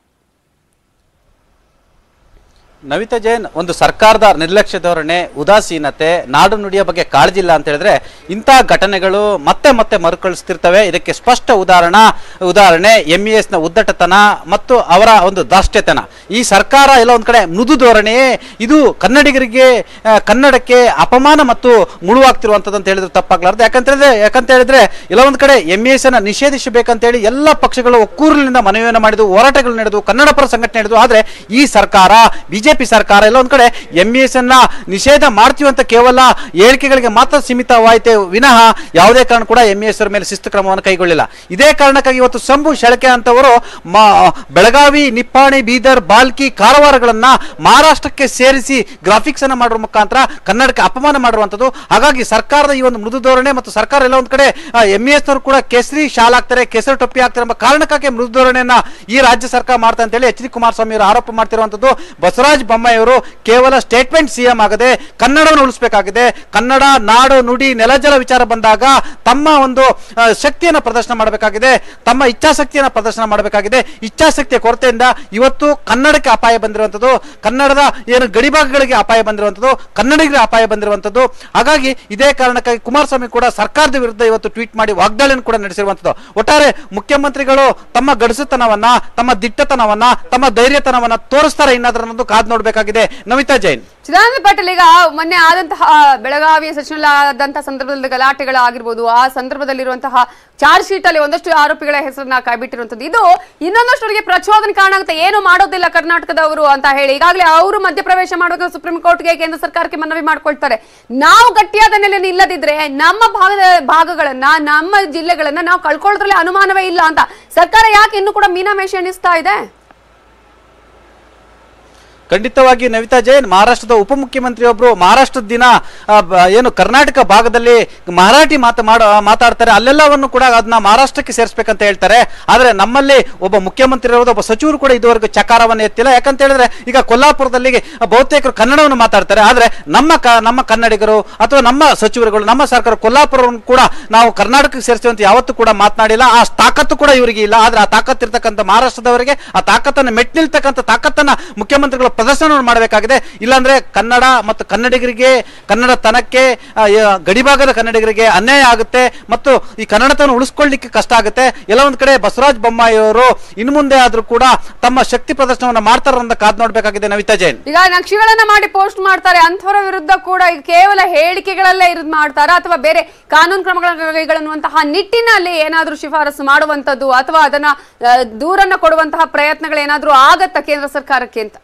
ನವಿತಾ ಜೈನ್ ಒಂದು ಸರ್ಕಾರದ ನಿರ್ಲಕ್ಷ್ಯ ಧೋರಣೆ ಉದಾಸೀನತೆ ನಾಡು ನುಡಿಯ ಬಗ್ಗೆ ಕಾಳಜಿ ಇಲ್ಲ ಅಂತ ಹೇಳಿದ್ರೆ ಇಂಥ ಘಟನೆಗಳು ಮತ್ತೆ ಮತ್ತೆ ಮರುಕಳಿಸ್ತಿರ್ತವೆ ಇದಕ್ಕೆ ಸ್ಪಷ್ಟ ಉದಾಹರಣ ಉದಾಹರಣೆ ಎಂ ಇ ಎಸ್ನ ಉದ್ದಟತನ ಮತ್ತು ಅವರ ಒಂದು ದಾಷ್ಟ್ಯತನ ಈ ಸರ್ಕಾರ ಎಲ್ಲ ಒಂದ್ ಕಡೆ ಮೃದು ಧೋರಣೆಯೇ ಇದು ಕನ್ನಡಿಗರಿಗೆ ಆ, ಕನ್ನಡಕ್ಕೆ ಅಪಮಾನ ಮತ್ತು ಮುಳುವಾಗ್ತಿರುವಂಥದ್ದು ಅಂತ ಹೇಳಿದ್ರೆ ತಪ್ಪಾಗ್ಲಾರ್ದು ಯಾಕಂತ ಹೇಳಿದ್ರೆ ಯಾಕಂತ ಹೇಳಿದ್ರೆ ಎಲ್ಲ ಒಂದ್ ಕಡೆ ಎಂ ಇ ಎಸ್ ಅನ್ನ ನಿಷೇಧಿಸಬೇಕಂತೇಳಿ ಎಲ್ಲ ಪಕ್ಷಗಳು ಒಕ್ಕೂರಿನಿಂದ ಮನವಿಯನ್ನು ಮಾಡಿದ್ವು ಹೋರಾಟಗಳು ನಡೆದು ಕನ್ನಡ ಪರ ಸಂಘಟನೆ ನಡೆದು ಆದ್ರೆ ಈ ಸರ್ಕಾರ ಬಿಜೆಪಿ ಸರ್ಕಾರ ಎಲ್ಲ ಒಂದ್ ಕಡೆ ಎಂ ಇ ಎಸ್ ಅನ್ನ ನಿಷೇಧ ಮಾಡ್ತೀವಿ ಅಂತ ಕೇವಲ ಹೇಳಿಕೆಗಳಿಗೆ ಮಾತ್ರ ಸೀಮಿತವಾಯಿತೆ ವಿನಃ ಯಾವುದೇ ಕಾರಣ ಕೂಡ ಎಂ ಎಸ್ ಮೇಲೆ ಶಿಸ್ತು ಕ್ರಮವನ್ನು ಕೈಗೊಳ್ಳಿಲ್ಲ ಇದೇ ಕಾರಣಕ್ಕಾಗಿ ಇವತ್ತು ಶಂಭು ಶೆಳಕೆ ಅಂತವರು ಮಾ- ಬೆಳಗಾವಿ ನಿಪ್ಪಾಣಿ ಬೀದರ್ ಬಾಲ್ಕಿ ಕಾರವಾರಗಳನ್ನ ಮಹಾರಾಷ್ಟ್ರಕ್ಕೆ ಸೇರಿಸಿ ಗ್ರಾಫಿಕ್ಸ್ ಅನ್ನ ಮಾಡುವ ಮುಖಾಂತರ ಕನ್ನಡಕ್ಕೆ ಅಪಮಾನ ಮಾಡಿರುವಂತದ್ದು ಹಾಗಾಗಿ ಸರ್ಕಾರದ ಈ ಒಂದು ಮೃದು ಧೋರಣೆ ಮತ್ತು ಸರ್ಕಾರ ಎಲ್ಲ ಒಂದ್ ಕಡೆ ಎಂ ಎಸ್ ನವರು ಕೂಡ ಕೇಸರಿ ಶಾಲ್ ಹಾಕ್ತಾರೆ ಕೆಸರು ಟೊಪ್ಪಿ ಹಾಕ್ತಾರೆ ಎಂಬ ಕಾರಣಕ್ಕಾಗಿ ಮೃದು ಧೋರಣೆಯನ್ನ ಈ ರಾಜ್ಯ ಸರ್ಕಾರ ಮಾಡ್ತಾ ಅಂತೇಳಿ ಎಚ್ ಡಿ ಕುಮಾರಸ್ವಾಮಿ ಅವರು ಆರೋಪ ಮಾಡ್ತಿರುವಂತದ್ದು ಬಸವರಾಜ ಬೊಮ್ಮಾಯಿ ಅವರು ಕೇವಲ ಸ್ಟೇಟ್ಮೆಂಟ್ ಸಿಎಂ ಆಗದೆ ಕನ್ನಡವನ್ನು ಉಳಿಸಬೇಕಾಗಿದೆ ಕನ್ನಡ ನಾಡು ನುಡಿ ನೆಲಜಲ ವಿಚಾರ ಬಂದಾಗ ತಮ್ಮ ಒಂದು ಆ, ಶಕ್ತಿಯನ್ನ ಪ್ರದರ್ಶನ ಮಾಡಬೇಕಾಗಿದೆ ತಮ್ಮ ಇಚ್ಛಾಶಕ್ತಿಯನ್ನ ಪ್ರದರ್ಶನ ಮಾಡಬೇಕಾಗಿದೆ ಇಚ್ಛಾಶಕ್ತಿಯ ಕೊರತೆಯಿಂದ ಇವತ್ತು ಕನ್ನಡಕ್ಕೆ ಅಪಾಯ ಬಂದಿರುವಂತದ್ದು ಕನ್ನಡದ ಏನು ಗಡಿಭಾಗಗಳಿಗೆ ಅಪಾಯ ಬಂದಿರುವಂತದ್ದು ಕನ್ನಡಿಗರಿಗೆ ಅಪಾಯ ಬಂದಿರುವಂತದ್ದು ಹಾಗಾಗಿ ಇದೇ ಕಾರಣಕ್ಕಾಗಿ ಕುಮಾರಸ್ವಾಮಿ ಕೂಡ ಸರ್ಕಾರದ ವಿರುದ್ಧ ಇವತ್ತು ಟ್ವೀಟ್ ಮಾಡಿ ವಾಗ್ದಾಳಿಯನ್ನು ಕೂಡ ನಡೆಸಿರುವಂತದ್ದು ಒಟ್ಟಾರೆ ಮುಖ್ಯಮಂತ್ರಿಗಳು ತಮ್ಮ ಗಡಸುತನವನ್ನ ತಮ್ಮ ದಿಟ್ಟತನವನ್ನ ತಮ್ಮ ಧೈರ್ಯತನವನ್ನ ತೋರಿಸ್ತಾರೆ ಇನ್ನಾದ್ರೂ ಅನ್ನೋದು ಕಾದ್ ನೋಡ್ಬೇಕಾಗಿದೆ ನಮಿತಾ ಜೈನ್ ಚಿದಾನಂದ ಪಾಟೀಲ್ ಈಗ ಮೊನ್ನೆ ಆದಂತಹ ಬೆಳಗಾವಿ ಸೆಷನ್ ಆದಂತಹ ಸಂದರ್ಭದಲ್ಲಿ ಗಲಾಟೆಗಳಾಗಿರ್ಬೋದು ಆ ಸಂದರ್ಭದಲ್ಲಿರುವಂತಹ ಚಾರ್ಜ್ ಶೀಟ್ ಅಲ್ಲಿ ಒಂದಷ್ಟು ಆರೋಪಿಗಳ ಹೆಸರನ್ನ ಕೈಬಿಟ್ಟಿರುವಂತದ್ದು ಇದು ಇನ್ನೊಂದಷ್ಟರಿಗೆ ಪ್ರಚೋದನೆ ಕಾರಣ ಆಗುತ್ತೆ ಏನು ಮಾಡೋದಿಲ್ಲ ಕರ್ನಾಟಕದವರು ಅಂತ ಹೇಳಿ ಈಗಾಗಲೇ ಅವರು ಮಧ್ಯಪ್ರವೇಶ ಮಾಡಬೇಕು ಸುಪ್ರೀಂ ಕೋರ್ಟ್ಗೆ ಕೇಂದ್ರ ಸರ್ಕಾರಕ್ಕೆ ಮನವಿ ಮಾಡ್ಕೊಳ್ತಾರೆ ನಾವು ಗಟ್ಟಿಯಾದ ನೆಲೆಯಲ್ಲಿ ಇಲ್ಲದಿದ್ರೆ ನಮ್ಮ ಭಾಗದ ಭಾಗಗಳನ್ನ ನಮ್ಮ ಜಿಲ್ಲೆಗಳನ್ನ ನಾವು ಕಳ್ಕೊಳ್ಳೋದ್ರಲ್ಲಿ ಅನುಮಾನವೇ ಇಲ್ಲ ಅಂತ ಸರ್ಕಾರ ಯಾಕೆ ಇನ್ನೂ ಕೂಡ ಮೀನಾಮೇಷ ಎಣಿಸ್ತಾ ಇದೆ ಖಂಡಿತವಾಗಿ ನವಿತಾ ಜೈನ್ ಮಹಾರಾಷ್ಟ್ರದ ಉಪಮುಖ್ಯಮಂತ್ರಿ ಒಬ್ರು ಮಹಾರಾಷ್ಟ್ರದ ದಿನ ಆ, ಬ- ಏನು ಕರ್ನಾಟಕ ಭಾಗದಲ್ಲಿ ಮರಾಠಿ ಮಾತು ಮಾಡ ಮಾತಾಡ್ತಾರೆ ಅಲ್ಲೆಲ್ಲವನ್ನು ಕೂಡ ಅದನ್ನ ಮಹಾರಾಷ್ಟ್ರಕ್ಕೆ ಸೇರಿಸ್ಬೇಕಂತ ಹೇಳ್ತಾರೆ ಆದ್ರೆ ನಮ್ಮಲ್ಲಿ ಒಬ್ಬ ಮುಖ್ಯಮಂತ್ರಿ ಇರೋದು ಒಬ್ಬ ಸಚಿವರು ಕೂಡ ಇದುವರೆಗೂ ಚಕಾರವನ್ನು ಎತ್ತಿಲ್ಲ ಯಾಕಂತ ಹೇಳಿದ್ರೆ ಈಗ ಕೊಲ್ಲಾಪುರದಲ್ಲಿ ಬಹುತೇಕರು ಕನ್ನಡವನ್ನು ಮಾತಾಡ್ತಾರೆ ಆದ್ರೆ ನಮ್ಮ ಕ ನಮ್ಮ ಕನ್ನಡಿಗರು ಅಥವಾ ನಮ್ಮ ಸಚಿವರುಗಳು ನಮ್ಮ ಸರ್ಕಾರ ಕೊಲ್ಲಾಪುರವನ್ನು ಕೂಡ ನಾವು ಕರ್ನಾಟಕಕ್ಕೆ ಸೇರಿಸ್ತೀವಿ ಅಂತ ಯಾವತ್ತೂ ಕೂಡ ಮಾತನಾಡಿಲ್ಲ ಆ ತಾಕತ್ತು ಕೂಡ ಇವರಿಗೆ ಇಲ್ಲ ಆದ್ರೆ ಆ ತಾಕತ್ತು ಇರ್ತಕ್ಕಂಥ ಮಹಾರಾಷ್ಟ್ರದವರಿಗೆ ಆ ತಾಕತ್ತನ್ನು ಮೆಟ್ಟಿಲ್ತಕ್ಕಂಥ ತಾಕತ್ತನ್ನ ಮುಖ್ಯಮಂತ್ರಿಗಳು ಪ್ರದರ್ಶನವನ್ನು ಮಾಡಬೇಕಾಗಿದೆ ಇಲ್ಲಾಂದ್ರೆ ಕನ್ನಡ ಮತ್ತು ಕನ್ನಡಿಗರಿಗೆ ಕನ್ನಡ ತನಕ್ಕೆ ಆ, ಯ- ಗಡಿಭಾಗದ ಕನ್ನಡಿಗರಿಗೆ ಅನ್ಯಾಯ ಆಗುತ್ತೆ ಮತ್ತು ಈ ಕನ್ನಡತನ ಉಳಿಸ್ಕೊಳ್ಳಿಕ್ಕೆ ಕಷ್ಟ ಆಗುತ್ತೆ ಎಲ್ಲ ಒಂದ್ ಕಡೆ ಬಸವರಾಜ ಬೊಮ್ಮಾಯಿ ಅವರು ಇನ್ನು ಮುಂದೆ ಆದ್ರೂ ಕೂಡ ತಮ್ಮ ಶಕ್ತಿ ಪ್ರದರ್ಶನವನ್ನ ಮಾಡ್ತಾರ ಅಂತ ಕಾದ್ ನೋಡ್ಬೇಕಾಗಿದೆ ನವಿತಾ ಜೈನ್ ಈಗ ನಕ್ಷೆಗಳನ್ನ ಮಾಡಿ ಪೋಸ್ಟ್ ಮಾಡ್ತಾರೆ ಅಂಥವರ ವಿರುದ್ಧ ಕೂಡ ಈಗ ಕೇವಲ ಹೇಳಿಕೆಗಳಲ್ಲೇ ಇರೋದು ಮಾಡ್ತಾರಾ ಅಥವಾ ಬೇರೆ ಕಾನೂನು ಕ್ರಮಗಳ ಕೈಗೊಳ್ಳುವಂತಹ ನಿಟ್ಟಿನಲ್ಲಿ ಏನಾದ್ರೂ ಶಿಫಾರಸು ಮಾಡುವಂತದ್ದು ಅಥವಾ ಅದನ್ನ ಆ, ದೂರನ್ನ ಕೊಡುವಂತಹ ಪ್ರಯತ್ನಗಳು ಏನಾದ್ರೂ ಆಗತ್ತಾ ಕೇಂದ್ರ ಸರ್ಕಾರಕ್ಕೆ ಅಂತ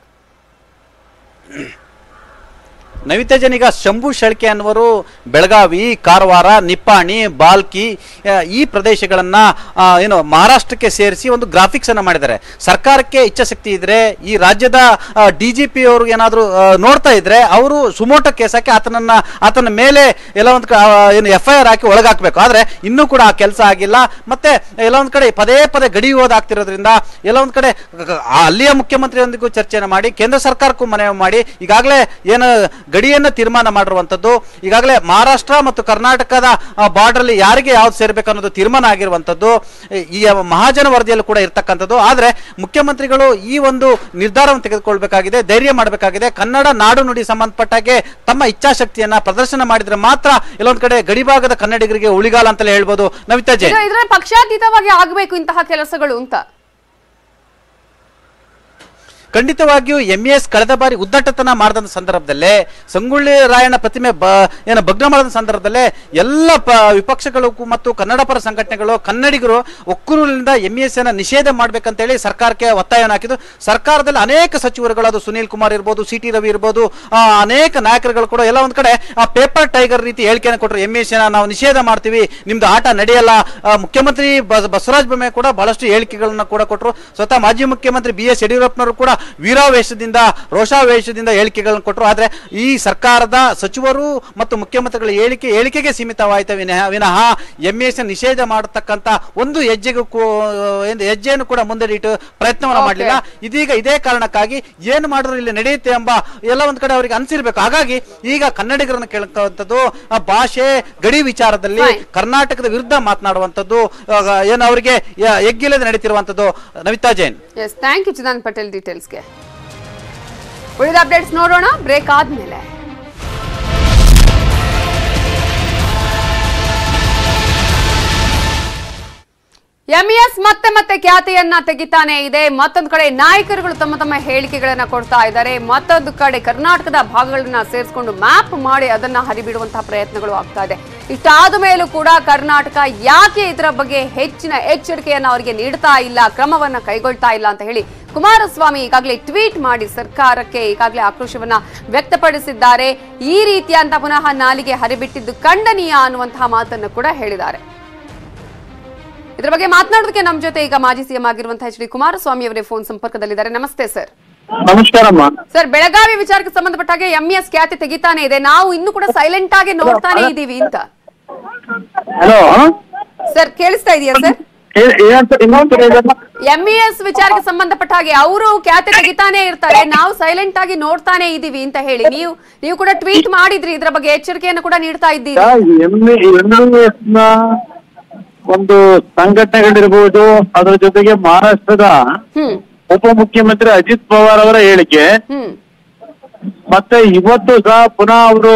ನವಿತಾ ಜೈನ್ ಈಗ ಶಂಭು ಶೆಳ್ಕೆ ಅನ್ನುವರು ಬೆಳಗಾವಿ ಕಾರವಾರ ನಿಪ್ಪಾಣಿ ಬಾಲ್ಕಿ ಆ, ಈ ಪ್ರದೇಶಗಳನ್ನ ಆ, ಏನು ಮಹಾರಾಷ್ಟ್ರಕ್ಕೆ ಸೇರಿಸಿ ಒಂದು ಗ್ರಾಫಿಕ್ಸ್ ಅನ್ನ ಮಾಡಿದ್ದಾರೆ ಸರ್ಕಾರಕ್ಕೆ ಇಚ್ಛಾಶಕ್ತಿ ಇದ್ರೆ ಈ ರಾಜ್ಯದ ಡಿ ಜಿ ಪಿ ಅವರು ಏನಾದರೂ ನೋಡ್ತಾ ಇದ್ರೆ ಅವರು ಸುಮೋಟ ಕೇಸ್ ಹಾಕಿ ಆತನನ್ನ ಆತನ ಮೇಲೆ ಎಲ್ಲ ಒಂದು ಕ- ಆ, ಏನು ಎಫ್ ಐ ಆರ್ ಹಾಕಿ ಒಳಗಾಕ್ಬೇಕು ಆದ್ರೆ ಇನ್ನೂ ಕೂಡ ಆ ಕೆಲಸ ಆಗಿಲ್ಲ ಮತ್ತೆ ಎಲ್ಲ ಒಂದ್ ಕಡೆ ಪದೇ ಪದೇ ಗಡಿ ವಿವಾದ ಆಗ್ತಿರೋದ್ರಿಂದ ಎಲ್ಲ ಒಂದ್ ಕಡೆ ಗ- ಗ- ಆ ಅಲ್ಲಿಯ ಮುಖ್ಯಮಂತ್ರಿಯೊಂದಿಗೂ ಚರ್ಚೆಯನ್ನು ಮಾಡಿ ಕೇಂದ್ರ ಸರ್ಕಾರಕ್ಕೂ ಮನವಿ ಮಾಡಿ ಈಗಾಗಲೇ ಏನು ಗಡಿಯನ್ನ ತೀರ್ಮಾನ ಮಾಡಿರುವಂತದ್ದು ಈಗಾಗಲೇ ಮಹಾರಾಷ್ಟ್ರ ಮತ್ತು ಕರ್ನಾಟಕದ ಬಾರ್ಡರ್ ಅಲ್ಲಿ ಯಾರಿಗೆ ಯಾವ್ದು ಸೇರ್ಬೇಕು ಅನ್ನೋದು ತೀರ್ಮಾನ ಆಗಿರುವಂತದ್ದು ಈ ಮಹಾಜನ ವರದಿಯಲ್ಲೂ ಕೂಡ ಇರ್ತಕ್ಕಂಥದ್ದು ಆದ್ರೆ ಮುಖ್ಯಮಂತ್ರಿಗಳು ಈ ಒಂದು ನಿರ್ಧಾರವನ್ನು ತೆಗೆದುಕೊಳ್ಬೇಕಾಗಿದೆ ಧೈರ್ಯ ಮಾಡಬೇಕಾಗಿದೆ ಕನ್ನಡ ನಾಡು ನುಡಿ ಸಂಬಂಧಪಟ್ಟಾಗೆ ತಮ್ಮ ಇಚ್ಛಾಶಕ್ತಿಯನ್ನ ಪ್ರದರ್ಶನ ಮಾಡಿದ್ರೆ ಮಾತ್ರ ಎಲ್ಲೊಂದ್ ಕಡೆ ಗಡಿಭಾಗದ ಕನ್ನಡಿಗರಿಗೆ ಉಳಿಗಾಲ ಅಂತಲೇ ಹೇಳ್ಬೋದು ನವಿತಾ ಜೈನ್ ಇದು- ಇದ್ರಲ್ಲಿ ಪಕ್ಷಾತೀತವಾಗಿ ಆಗಬೇಕು ಇಂತಹ ಕೆಲಸಗಳು ಅಂತ ಖಂಡಿತವಾಗಿಯೂ ಎಂ ಎಸ್ ಕಳೆದ ಬಾರಿ ಉದ್ದಟತನ ಮಾಡಿದ ಸಂದರ್ಭದಲ್ಲೇ ಸಂಗೊಳ್ಳಿ ರಾಯಣ್ಣ ಪ್ರತಿಮೆ ಬ ಏನು ಭಗ್ನ ಮಾಡಿದ ಸಂದರ್ಭದಲ್ಲೇ ಎಲ್ಲ ಪ ವಿಪಕ್ಷಗಳು ಕು- ಮತ್ತು ಕನ್ನಡ ಪರ ಸಂಘಟನೆಗಳು ಕನ್ನಡಿಗರು ಒಕ್ಕೂರಿನಿಂದ ಎಂ ಎಸ್ ಅನ್ನ ನಿಷೇಧ ಮಾಡ್ಬೇಕಂತೇಳಿ ಸರ್ಕಾರಕ್ಕೆ ಒತ್ತಾಯವನ್ನು ಹಾಕಿದ್ದು ಸರ್ಕಾರದಲ್ಲಿ ಅನೇಕ ಸಚಿವರುಗಳು ಅದು ಸುನೀಲ್ ಕುಮಾರ್ ಇರ್ಬೋದು ಸಿ ಟಿ ರವಿ ಇರ್ಬೋದು ಆ, ಅನೇಕ ನಾಯಕರುಗಳು ಕೂಡ ಎಲ್ಲ ಒಂದ್ ಕಡೆ ಆ ಪೇಪರ್ ಟೈಗರ್ ರೀತಿ ಹೇಳಿಕೆಯನ್ನು ಕೊಟ್ಟರು ಎಂ ಎಸ್ ನಾವು ನಿಷೇಧ ಮಾಡ್ತೀವಿ ನಿಮ್ದು ಆಟ ನಡೆಯಲ್ಲ ಆ, ಮುಖ್ಯಮಂತ್ರಿ ಬ- ಬಸವರಾಜ ಬೊಮ್ಮಾಯಿ ಕೂಡ ಬಹಳಷ್ಟು ಹೇಳಿಕೆಗಳನ್ನ ಕೂಡ ಕೊಟ್ಟರು ಸ್ವತಃ ಮಾಜಿ ಮುಖ್ಯಮಂತ್ರಿ ಬಿ ಎಸ್ ಯಡಿಯೂರಪ್ಪನವರು ಕೂಡ ವೀರಾವೇಶದಿಂದ ರೋಷಾವೇಶದಿಂದ ಹೇಳಿಕೆಗಳನ್ನು ಕೊಟ್ಟರು ಆದ್ರೆ ಈ ಸರ್ಕಾರದ ಸಚಿವರು ಮತ್ತು ಮುಖ್ಯಮಂತ್ರಿಗಳ ಹೇಳಿಕೆ ಹೇಳಿಕೆಗೆ ಸೀಮಿತವಾಯಿತು ವಿನಃ ವಿನಃ ಎಂ ಎಸ್ ನಿಷೇಧ ಮಾಡತಕ್ಕಂತ ಒಂದು ಹೆಜ್ಜೆಗೂ ಕೂ- ಒಂದು ಹೆಜ್ಜೆಯನ್ನು ಕೂಡ ಮುಂದಡಿಟ್ಟು ಪ್ರಯತ್ನವನ್ನ Okay. ಮಾಡಲಿಲ್ಲ ಇದೀಗ ಇದೇ ಕಾರಣಕ್ಕಾಗಿ ಏನು ಮಾಡಿದ್ರು ಇಲ್ಲಿ ನಡೆಯುತ್ತೆ ಎಂಬ ಎಲ್ಲ ಒಂದ್ ಕಡೆ ಅವರಿಗೆ ಅನ್ಸಿರ್ಬೇಕು ಹಾಗಾಗಿ ಈಗ ಕನ್ನಡಿಗರನ್ನ ಕೇಳ್ಕೊಂಥದ್ದು ಆ ಭಾಷೆ ಗಡಿ ವಿಚಾರದಲ್ಲಿ Fine. ಕರ್ನಾಟಕದ ವಿರುದ್ಧ ಮಾತನಾಡುವಂಥದ್ದು ಆಗ ಏನು ಅವರಿಗೆ ಯ- ಎಗ್ಗಿಲ್ಲದೆ ನಡೀತಿರುವಂತದ್ದು Navitha Jain yes thank you Chidan Patel ಡೀಟೇಲ್ಸ್ಗೆ ಉಳಿದ ಅಪ್ಡೇಟ್ಸ್ ನೋಡೋಣ ಬ್ರೇಕ್ ಆದ್ಮೇಲೆ ಎಂಇಎಸ್ ಮತ್ತೆ ಮತ್ತೆ ಖ್ಯಾತಿಯನ್ನ ತೆಗಿತಾನೆ ಇದೆ ಮತ್ತೊಂದು ಕಡೆ ನಾಯಕರುಗಳು ತಮ್ಮ ತಮ್ಮ ಹೇಳಿಕೆಗಳನ್ನ ಕೊಡ್ತಾ ಇದ್ದಾರೆ ಮತ್ತೊಂದು ಕಡೆ ಕರ್ನಾಟಕದ ಭಾಗಗಳನ್ನ ಸೇರಿಸಿಕೊಂಡು ಮ್ಯಾಪ್ ಮಾಡಿ ಅದನ್ನ ಹರಿಬಿಡುವಂತಹ ಪ್ರಯತ್ನಗಳು ಆಗ್ತಾ ಇದೆ ಇಷ್ಟಾದ ಮೇಲೂ ಕೂಡ ಕರ್ನಾಟಕ ಯಾಕೆ ಇದರ ಬಗ್ಗೆ ಹೆಚ್ಚಿನ ಎಚ್ಚರಿಕೆಯನ್ನ ಅವರಿಗೆ ನೀಡ್ತಾ ಇಲ್ಲ ಕ್ರಮವನ್ನ ಕೈಗೊಳ್ತಾ ಇಲ್ಲ ಅಂತ ಹೇಳಿ ಕುಮಾರಸ್ವಾಮಿ ಈಗಾಗಲೇ ಟ್ವೀಟ್ ಮಾಡಿ ಸರ್ಕಾರಕ್ಕೆ ಈಗಾಗಲೇ ಆಕ್ರೋಶವನ್ನ ವ್ಯಕ್ತಪಡಿಸಿದ್ದಾರೆ ಈ ರೀತಿಯಂತ ಪುನಃ ನಾಲಿಗೆ ಹರಿಬಿಟ್ಟಿದ್ದು ಖಂಡನೀಯ ಅನ್ನುವಂತಹ ಮಾತನ್ನು ಕೂಡ ಹೇಳಿದ್ದಾರೆ ಇದರ ಬಗ್ಗೆ ಮಾತನಾಡೋದಕ್ಕೆ ನಮ್ಮ ಜೊತೆ ಈಗ ಮಾಜಿ ಸಿಎಂ ಆಗಿರುವಂತಹ ಎಚ್ ಡಿ ಕುಮಾರಸ್ವಾಮಿ ಅವರೇ ಫೋನ್ ಸಂಪರ್ಕದಲ್ಲಿದ್ದಾರೆ ನಮಸ್ತೆ ಸರ್ ನಮಸ್ಕಾರಮ್ಮ ಸರ್ ಬೆಳಗಾವಿ ವಿಚಾರಕ್ಕೆ ಸಂಬಂಧಪಟ್ಟ ಹಾಗೆ ಎಂಇಎಸ್ ಖ್ಯಾತಿ ತೆಗಿತಾನೆ ಇದೆ ನಾವು ಇನ್ನು ಕೂಡ ಸೈಲೆಂಟ್ ಆಗಿ ನೋಡ್ತಾನೆ ಇದ್ದೀವಿ ಅಂತ ಹಲೋ ಸರ್ ಕೇಳಿಸ್ತಾ ಇದೆಯಾ ಸರ್ ಏನಂತ ಇನ್ನೊಂದು ಎಂಇಎಸ್ ವಿಚಾರಕ್ಕೆ ಸಂಬಂಧಪಟ್ಟ ಹಾಗೆ ಅವರು ಖ್ಯಾತಿ ತೆಗಿತಾನೆ ಇರ್ತಾರೆ ನಾವು ಸೈಲೆಂಟ್ ಆಗಿ ನೋಡ್ತಾನೆ ಇದೀವಿ ಅಂತ ಹೇಳಿ ನೀವು ನೀವು ಕೂಡ ಟ್ವೀಟ್ ಮಾಡಿದ್ರಿ ಇದ್ರ ಬಗ್ಗೆ ಎಚ್ಚರಿಕೆಯನ್ನು ಕೂಡ ನೀಡ್ತಾ ಇದ್ದೀರಿ ಎಸ್ ನ ಒಂದು ಸಂಘಟನೆಗಳಿರ್ಬೋದು ಅದರ ಜೊತೆಗೆ ಮಹಾರಾಷ್ಟ್ರದ ಹ್ಮ್ ಉಪಮುಖ್ಯಮಂತ್ರಿ ಅಜಿತ್ ಪವಾರ್ ಅವರ ಹೇಳಿಕೆ ಹ್ಮ್ ಮತ್ತೆ ಇವತ್ತು ಸಹ ಪುನಃ ಅವರು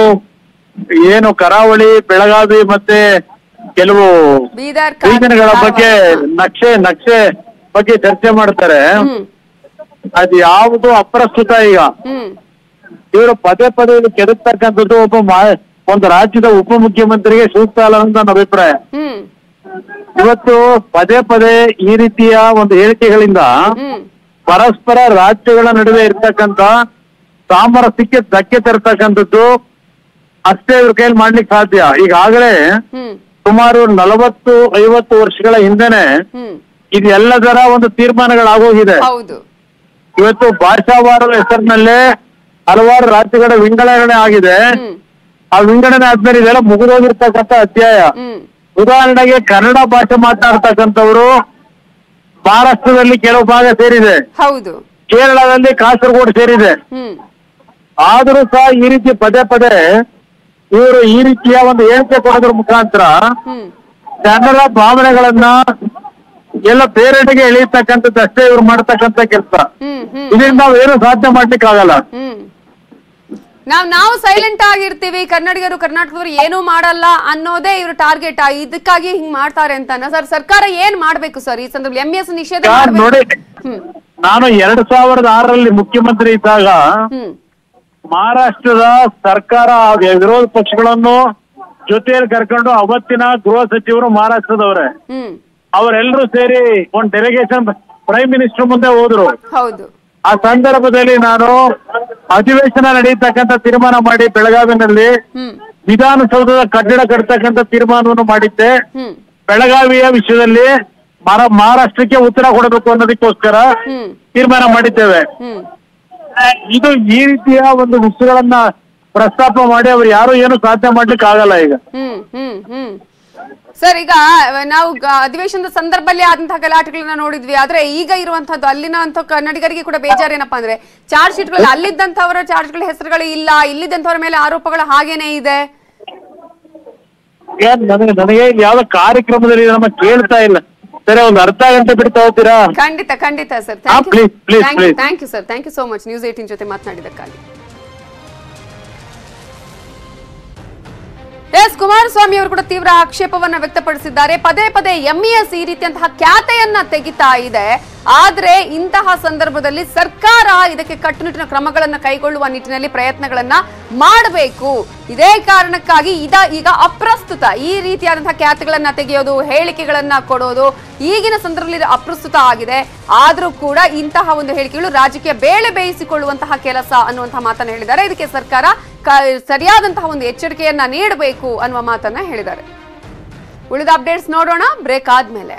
ಏನು ಕರಾವಳಿ ಬೆಳಗಾವಿ ಮತ್ತೆ ಕೆಲವು ಬೀದರ್ ಯೋಜನೆಗಳ ಕಾರವಾರ. ಬಗ್ಗೆ ನಕ್ಷೆ ನಕ್ಷೆ ಬಗ್ಗೆ ಚರ್ಚೆ ಮಾಡ್ತಾರೆ ಹ್ಮ್ ಅದು ಯಾವುದು ಅಪ್ರಸ್ತುತ ಈಗ ಹ್ಮ್ ಇವರು ಪದೇ ಪದೇ ಇದು ಕೆದಕ್ತಕ್ಕಂಥದ್ದು ಒಬ್ಬ ಮಾ- ಒಂದು ರಾಜ್ಯದ ಉಪಮುಖ್ಯಮಂತ್ರಿಗೆ ಸೂಕ್ತ ಅಲ್ಲ ಅಂತ ನನ್ನ ಅಭಿಪ್ರಾಯ ಹ್ಮ್ ಇವತ್ತು ಪದೇ ಪದೇ ಈ ರೀತಿಯ ಒಂದು ಹೇಳಿಕೆಗಳಿಂದ ಹ್ಮ್ ಪರಸ್ಪರ ರಾಜ್ಯಗಳ ನಡುವೆ ಇರ್ತಕ್ಕಂಥ ಸಾಮರಸ್ಯಕ್ಕೆ ಧಕ್ಕೆ ತರ್ತಕ್ಕಂಥದ್ದು ಅಷ್ಟೇ ಇವ್ರ ಕೈಯಲ್ಲಿ ಮಾಡ್ಲಿಕ್ಕೆ ಸಾಧ್ಯ ಈಗಾಗಲೇ ಹ್ಮ್ ಸುಮಾರು ನಲವತ್ತು ಐವತ್ತು ವರ್ಷಗಳ ಹಿಂದೆನೆ ಹ್ಮ್ ಇದೆಲ್ಲದರ ಒಂದು ತೀರ್ಮಾನಗಳಾಗೋಗಿದೆ ಹೌದು ಇವತ್ತು ಭಾಷಾವಾರದ ಹೆಸರಿನಲ್ಲೇ ಹಲವಾರು ರಾಜ್ಯಗಳ ವಿಂಗಡಣೆ ಆಗಿದೆ ಹ್ಮ್ ಆ ವಿಂಗಡಣೆ ಆದ್ಮೇಲೆ ಇದೆಲ್ಲ ಮುಗಿದೋಗಿರ್ತಕ್ಕಂಥ ಅಧ್ಯಾಯ ಹ್ಮ್ ಉದಾಹರಣೆಗೆ ಕನ್ನಡ ಭಾಷೆ ಮಾತನಾಡ್ತಕ್ಕಂಥವ್ರು ಮಹಾರಾಷ್ಟ್ರದಲ್ಲಿ ಕೆಲವು ಭಾಗ ಸೇರಿದೆ ಹೌದು ಕೇರಳದಲ್ಲಿ ಕಾಸರಗೋಡು ಸೇರಿದೆ ಹ್ಮ್ ಆದರೂ ಸಹ ಈ ರೀತಿ ಪದೇ ಪದೇ ಇವರು ಈ ರೀತಿಯ ಒಂದು ಹೇಳಿಕೆ ಕೊಡೋದ್ರ ಮುಖಾಂತರ ಹ್ಮ್ ಜನರ ಭಾವನೆಗಳನ್ನ ಎಲ್ಲ ಬೇರೆಡೆಗೆ ಎಳೆಯತಕ್ಕಂಥದ್ದು ಅಷ್ಟೇ ಇವ್ರು ಮಾಡ್ತಕ್ಕಂಥ ಕೆಲಸ ಹ್ಮ್ ಹ್ಮ್ ಇದರಿಂದ ನಾವೇನು ಸಾಧ್ಯ ಮಾಡ್ಲಿಕ್ಕೆ ಆಗಲ್ಲ ಹ್ಮ್ ನಾವ್ ನಾವು ಸೈಲೆಂಟ್ ಆಗಿರ್ತೀವಿ ಕನ್ನಡಿಗರು ಕರ್ನಾಟಕದವರು ಏನೂ ಮಾಡಲ್ಲ ಅನ್ನೋದೇ ಇವ್ರ ಟಾರ್ಗೆಟ್ ಇದಕ್ಕಾಗಿ ಹಿಂಗ್ ಮಾಡ್ತಾರೆ ಅಂತ ಸರ್ ಸರ್ಕಾರ ಏನ್ ಮಾಡ್ಬೇಕು ಸರ್ ಈ ಸಂದರ್ಭದಲ್ಲಿ ಎಂ ಎಸ್ ನಿಷೇಧ ಈಗ ಮಾಡ್ಬೇಕು? ನೋಡಿ ಹ್ಮ್ ನಾನು ಎರಡ್ ಸಾವಿರದ ಆರರಲ್ಲಿ ಮುಖ್ಯಮಂತ್ರಿ ಇದ್ದಾಗ ಹ್ಮ್ ಮಹಾರಾಷ್ಟ್ರದ ಸರ್ಕಾರ ವಿರೋಧ ಪಕ್ಷಗಳನ್ನು ಜೊತೆಯಲ್ಲಿ ಕರ್ಕೊಂಡು ಅವತ್ತಿನ ಗೃಹ ಸಚಿವರು ಮಹಾರಾಷ್ಟ್ರದವರೇ ಹ್ಮ್ ಅವರೆಲ್ಲರೂ ಸೇರಿ ಒಂದು ಡೆಲಿಗೇಷನ್ ಪ್ರೈಮ್ ಮಿನಿಸ್ಟರ್ ಮುಂದೆ ಹೋದ್ರು ಹೌದು ಆ ಸಂದರ್ಭದಲ್ಲಿ ನಾನು ಅಧಿವೇಶನ ನಡೆಯತಕ್ಕಂತ ತೀರ್ಮಾನ ಮಾಡಿ ಬೆಳಗಾವಿನಲ್ಲಿ ಹ್ಮ್ ವಿಧಾನಸೌಧದ ಕಟ್ಟಡ ಕಟ್ಟತಕ್ಕಂತ ತೀರ್ಮಾನವನ್ನು ಮಾಡಿದ್ದೆ ಹ್ಮ್ ಬೆಳಗಾವಿಯ ವಿಷಯದಲ್ಲಿ ಮಹಾರಾ- ಮಹಾರಾಷ್ಟ್ರಕ್ಕೆ ಉತ್ತರ ಕೊಡಬೇಕು ಅನ್ನೋದಕ್ಕೋಸ್ಕರ ಹ್ಮ್ ತೀರ್ಮಾನ ಮಾಡಿದ್ದೇವೆ ಹ್ಮ್ ಇದು ಈ ರೀತಿಯ ಒಂದು ವಿಷಯಗಳನ್ನ ಪ್ರಸ್ತಾಪ ಮಾಡಿ ಅವ್ರು ಯಾರು ಏನು ಸಾಧ್ಯ ಮಾಡ್ಲಿಕ್ಕೆ ಆಗಲ್ಲ ಈಗ ಹ್ಮ್ ಹ್ಮ್ ಹ್ಮ್ ಸರ್ ಈಗ ನಾವು ಗ- ಅಧಿವೇಶನದ ಸಂದರ್ಭದಲ್ಲಿ ಆದಂತಹ ಗಲಾಟೆಗಳನ್ನ ನೋಡಿದ್ವಿ ಆದ್ರೆ ಈಗ ಇರುವಂತಹದ್ದು ಅಲ್ಲಿನ ಅಂತ ಕನ್ನಡಿಗರಿಗೆ ಕೂಡ ಬೇಜಾರೇನಪ್ಪಾ ಅಂದ್ರೆ ಚಾರ್ಜ್ ಶೀಟ್ಗಳಲ್ಲಿ ಅಲ್ಲಿದ್ದಂಥವರ ಚಾರ್ಜ್ಗಳ ಹೆಸರುಗಳು ಇಲ್ಲ ಇಲ್ಲಿದ್ದಂಥವ್ರ ಮೇಲೆ ಆರೋಪಗಳು ಹಾಗೇನೆ ಇದೆ ಏನ್ ನನಗೆ ನನಗೆ ಇಲ್ಲಿ ಯಾವ್ದೋ ಕಾರ್ಯಕ್ರಮದಲ್ಲಿ ನಮ್ಮ ಕೇಳ್ತಾ ಇಲ್ಲ ಸರಿ ಒಂದು ಅರ್ಧ ಗಂಟೆ ಬಿಡ್ತಾ ಹೋಗ್ತೀರಾ ಖಂಡಿತ ಖಂಡಿತ ಸರ್ ಹಾ, please, please, thank you please. Thank you sir thank you so much news eighteen ಜೊತೆ ಮಾತನಾಡಿದಕ್ಕಾಗಿ ಎಸ್ ಕುಮಾರಸ್ವಾಮಿ ಅವರು ಕೂಡ ತೀವ್ರ ಆಕ್ಷೇಪವನ್ನ ವ್ಯಕ್ತಪಡಿಸಿದ್ದಾರೆ ಪದೇ ಪದೇ ಎಂಇಎಸ್ ಈ ರೀತಿಯಂತಹ ಖ್ಯಾತೆಯನ್ನ ತೆಗಿತಾ ಇದೆ ಆದ್ರೆ ಇಂತಹ ಸಂದರ್ಭದಲ್ಲಿ ಸರ್ಕಾರ ಇದಕ್ಕೆ ಕಟ್ಟುನಿಟ್ಟಿನ ಕ್ರಮಗಳನ್ನ ಕೈಗೊಳ್ಳುವ ನಿಟ್ಟಿನಲ್ಲಿ ಪ್ರಯತ್ನಗಳನ್ನ ಮಾಡಬೇಕು ಇದೇ ಕಾರಣಕ್ಕಾಗಿ ಇದ ಈಗ ಅಪ್ರಸ್ತುತ ಈ ರೀತಿಯಾದಂತಹ ಖ್ಯಾತಿಗಳನ್ನ ತೆಗೆಯೋದು ಹೇಳಿಕೆಗಳನ್ನ ಕೊಡೋದು ಈಗಿನ ಸಂದರ್ಭದಲ್ಲಿ ಇದು ಅಪ್ರಸ್ತುತ ಆಗಿದೆ ಆದ್ರೂ ಕೂಡ ಇಂತಹ ಒಂದು ಹೇಳಿಕೆಗಳು ರಾಜಕೀಯ ಬೇಳೆ ಬೇಯಿಸಿಕೊಳ್ಳುವಂತಹ ಕೆಲಸ ಅನ್ನುವಂತಹ ಮಾತನ್ನ ಹೇಳಿದ್ದಾರೆ ಇದಕ್ಕೆ ಸರ್ಕಾರ ಕ- ಸರಿಯಾದಂತಹ ಒಂದು ಎಚ್ಚರಿಕೆಯನ್ನ ನೀಡಬೇಕು ಅನ್ನುವ ಮಾತನ್ನ ಹೇಳಿದ್ದಾರೆ ಉಳಿದ ಅಪ್ಡೇಟ್ಸ್ ನೋಡೋಣ ಬ್ರೇಕ್ ಆದ್ಮೇಲೆ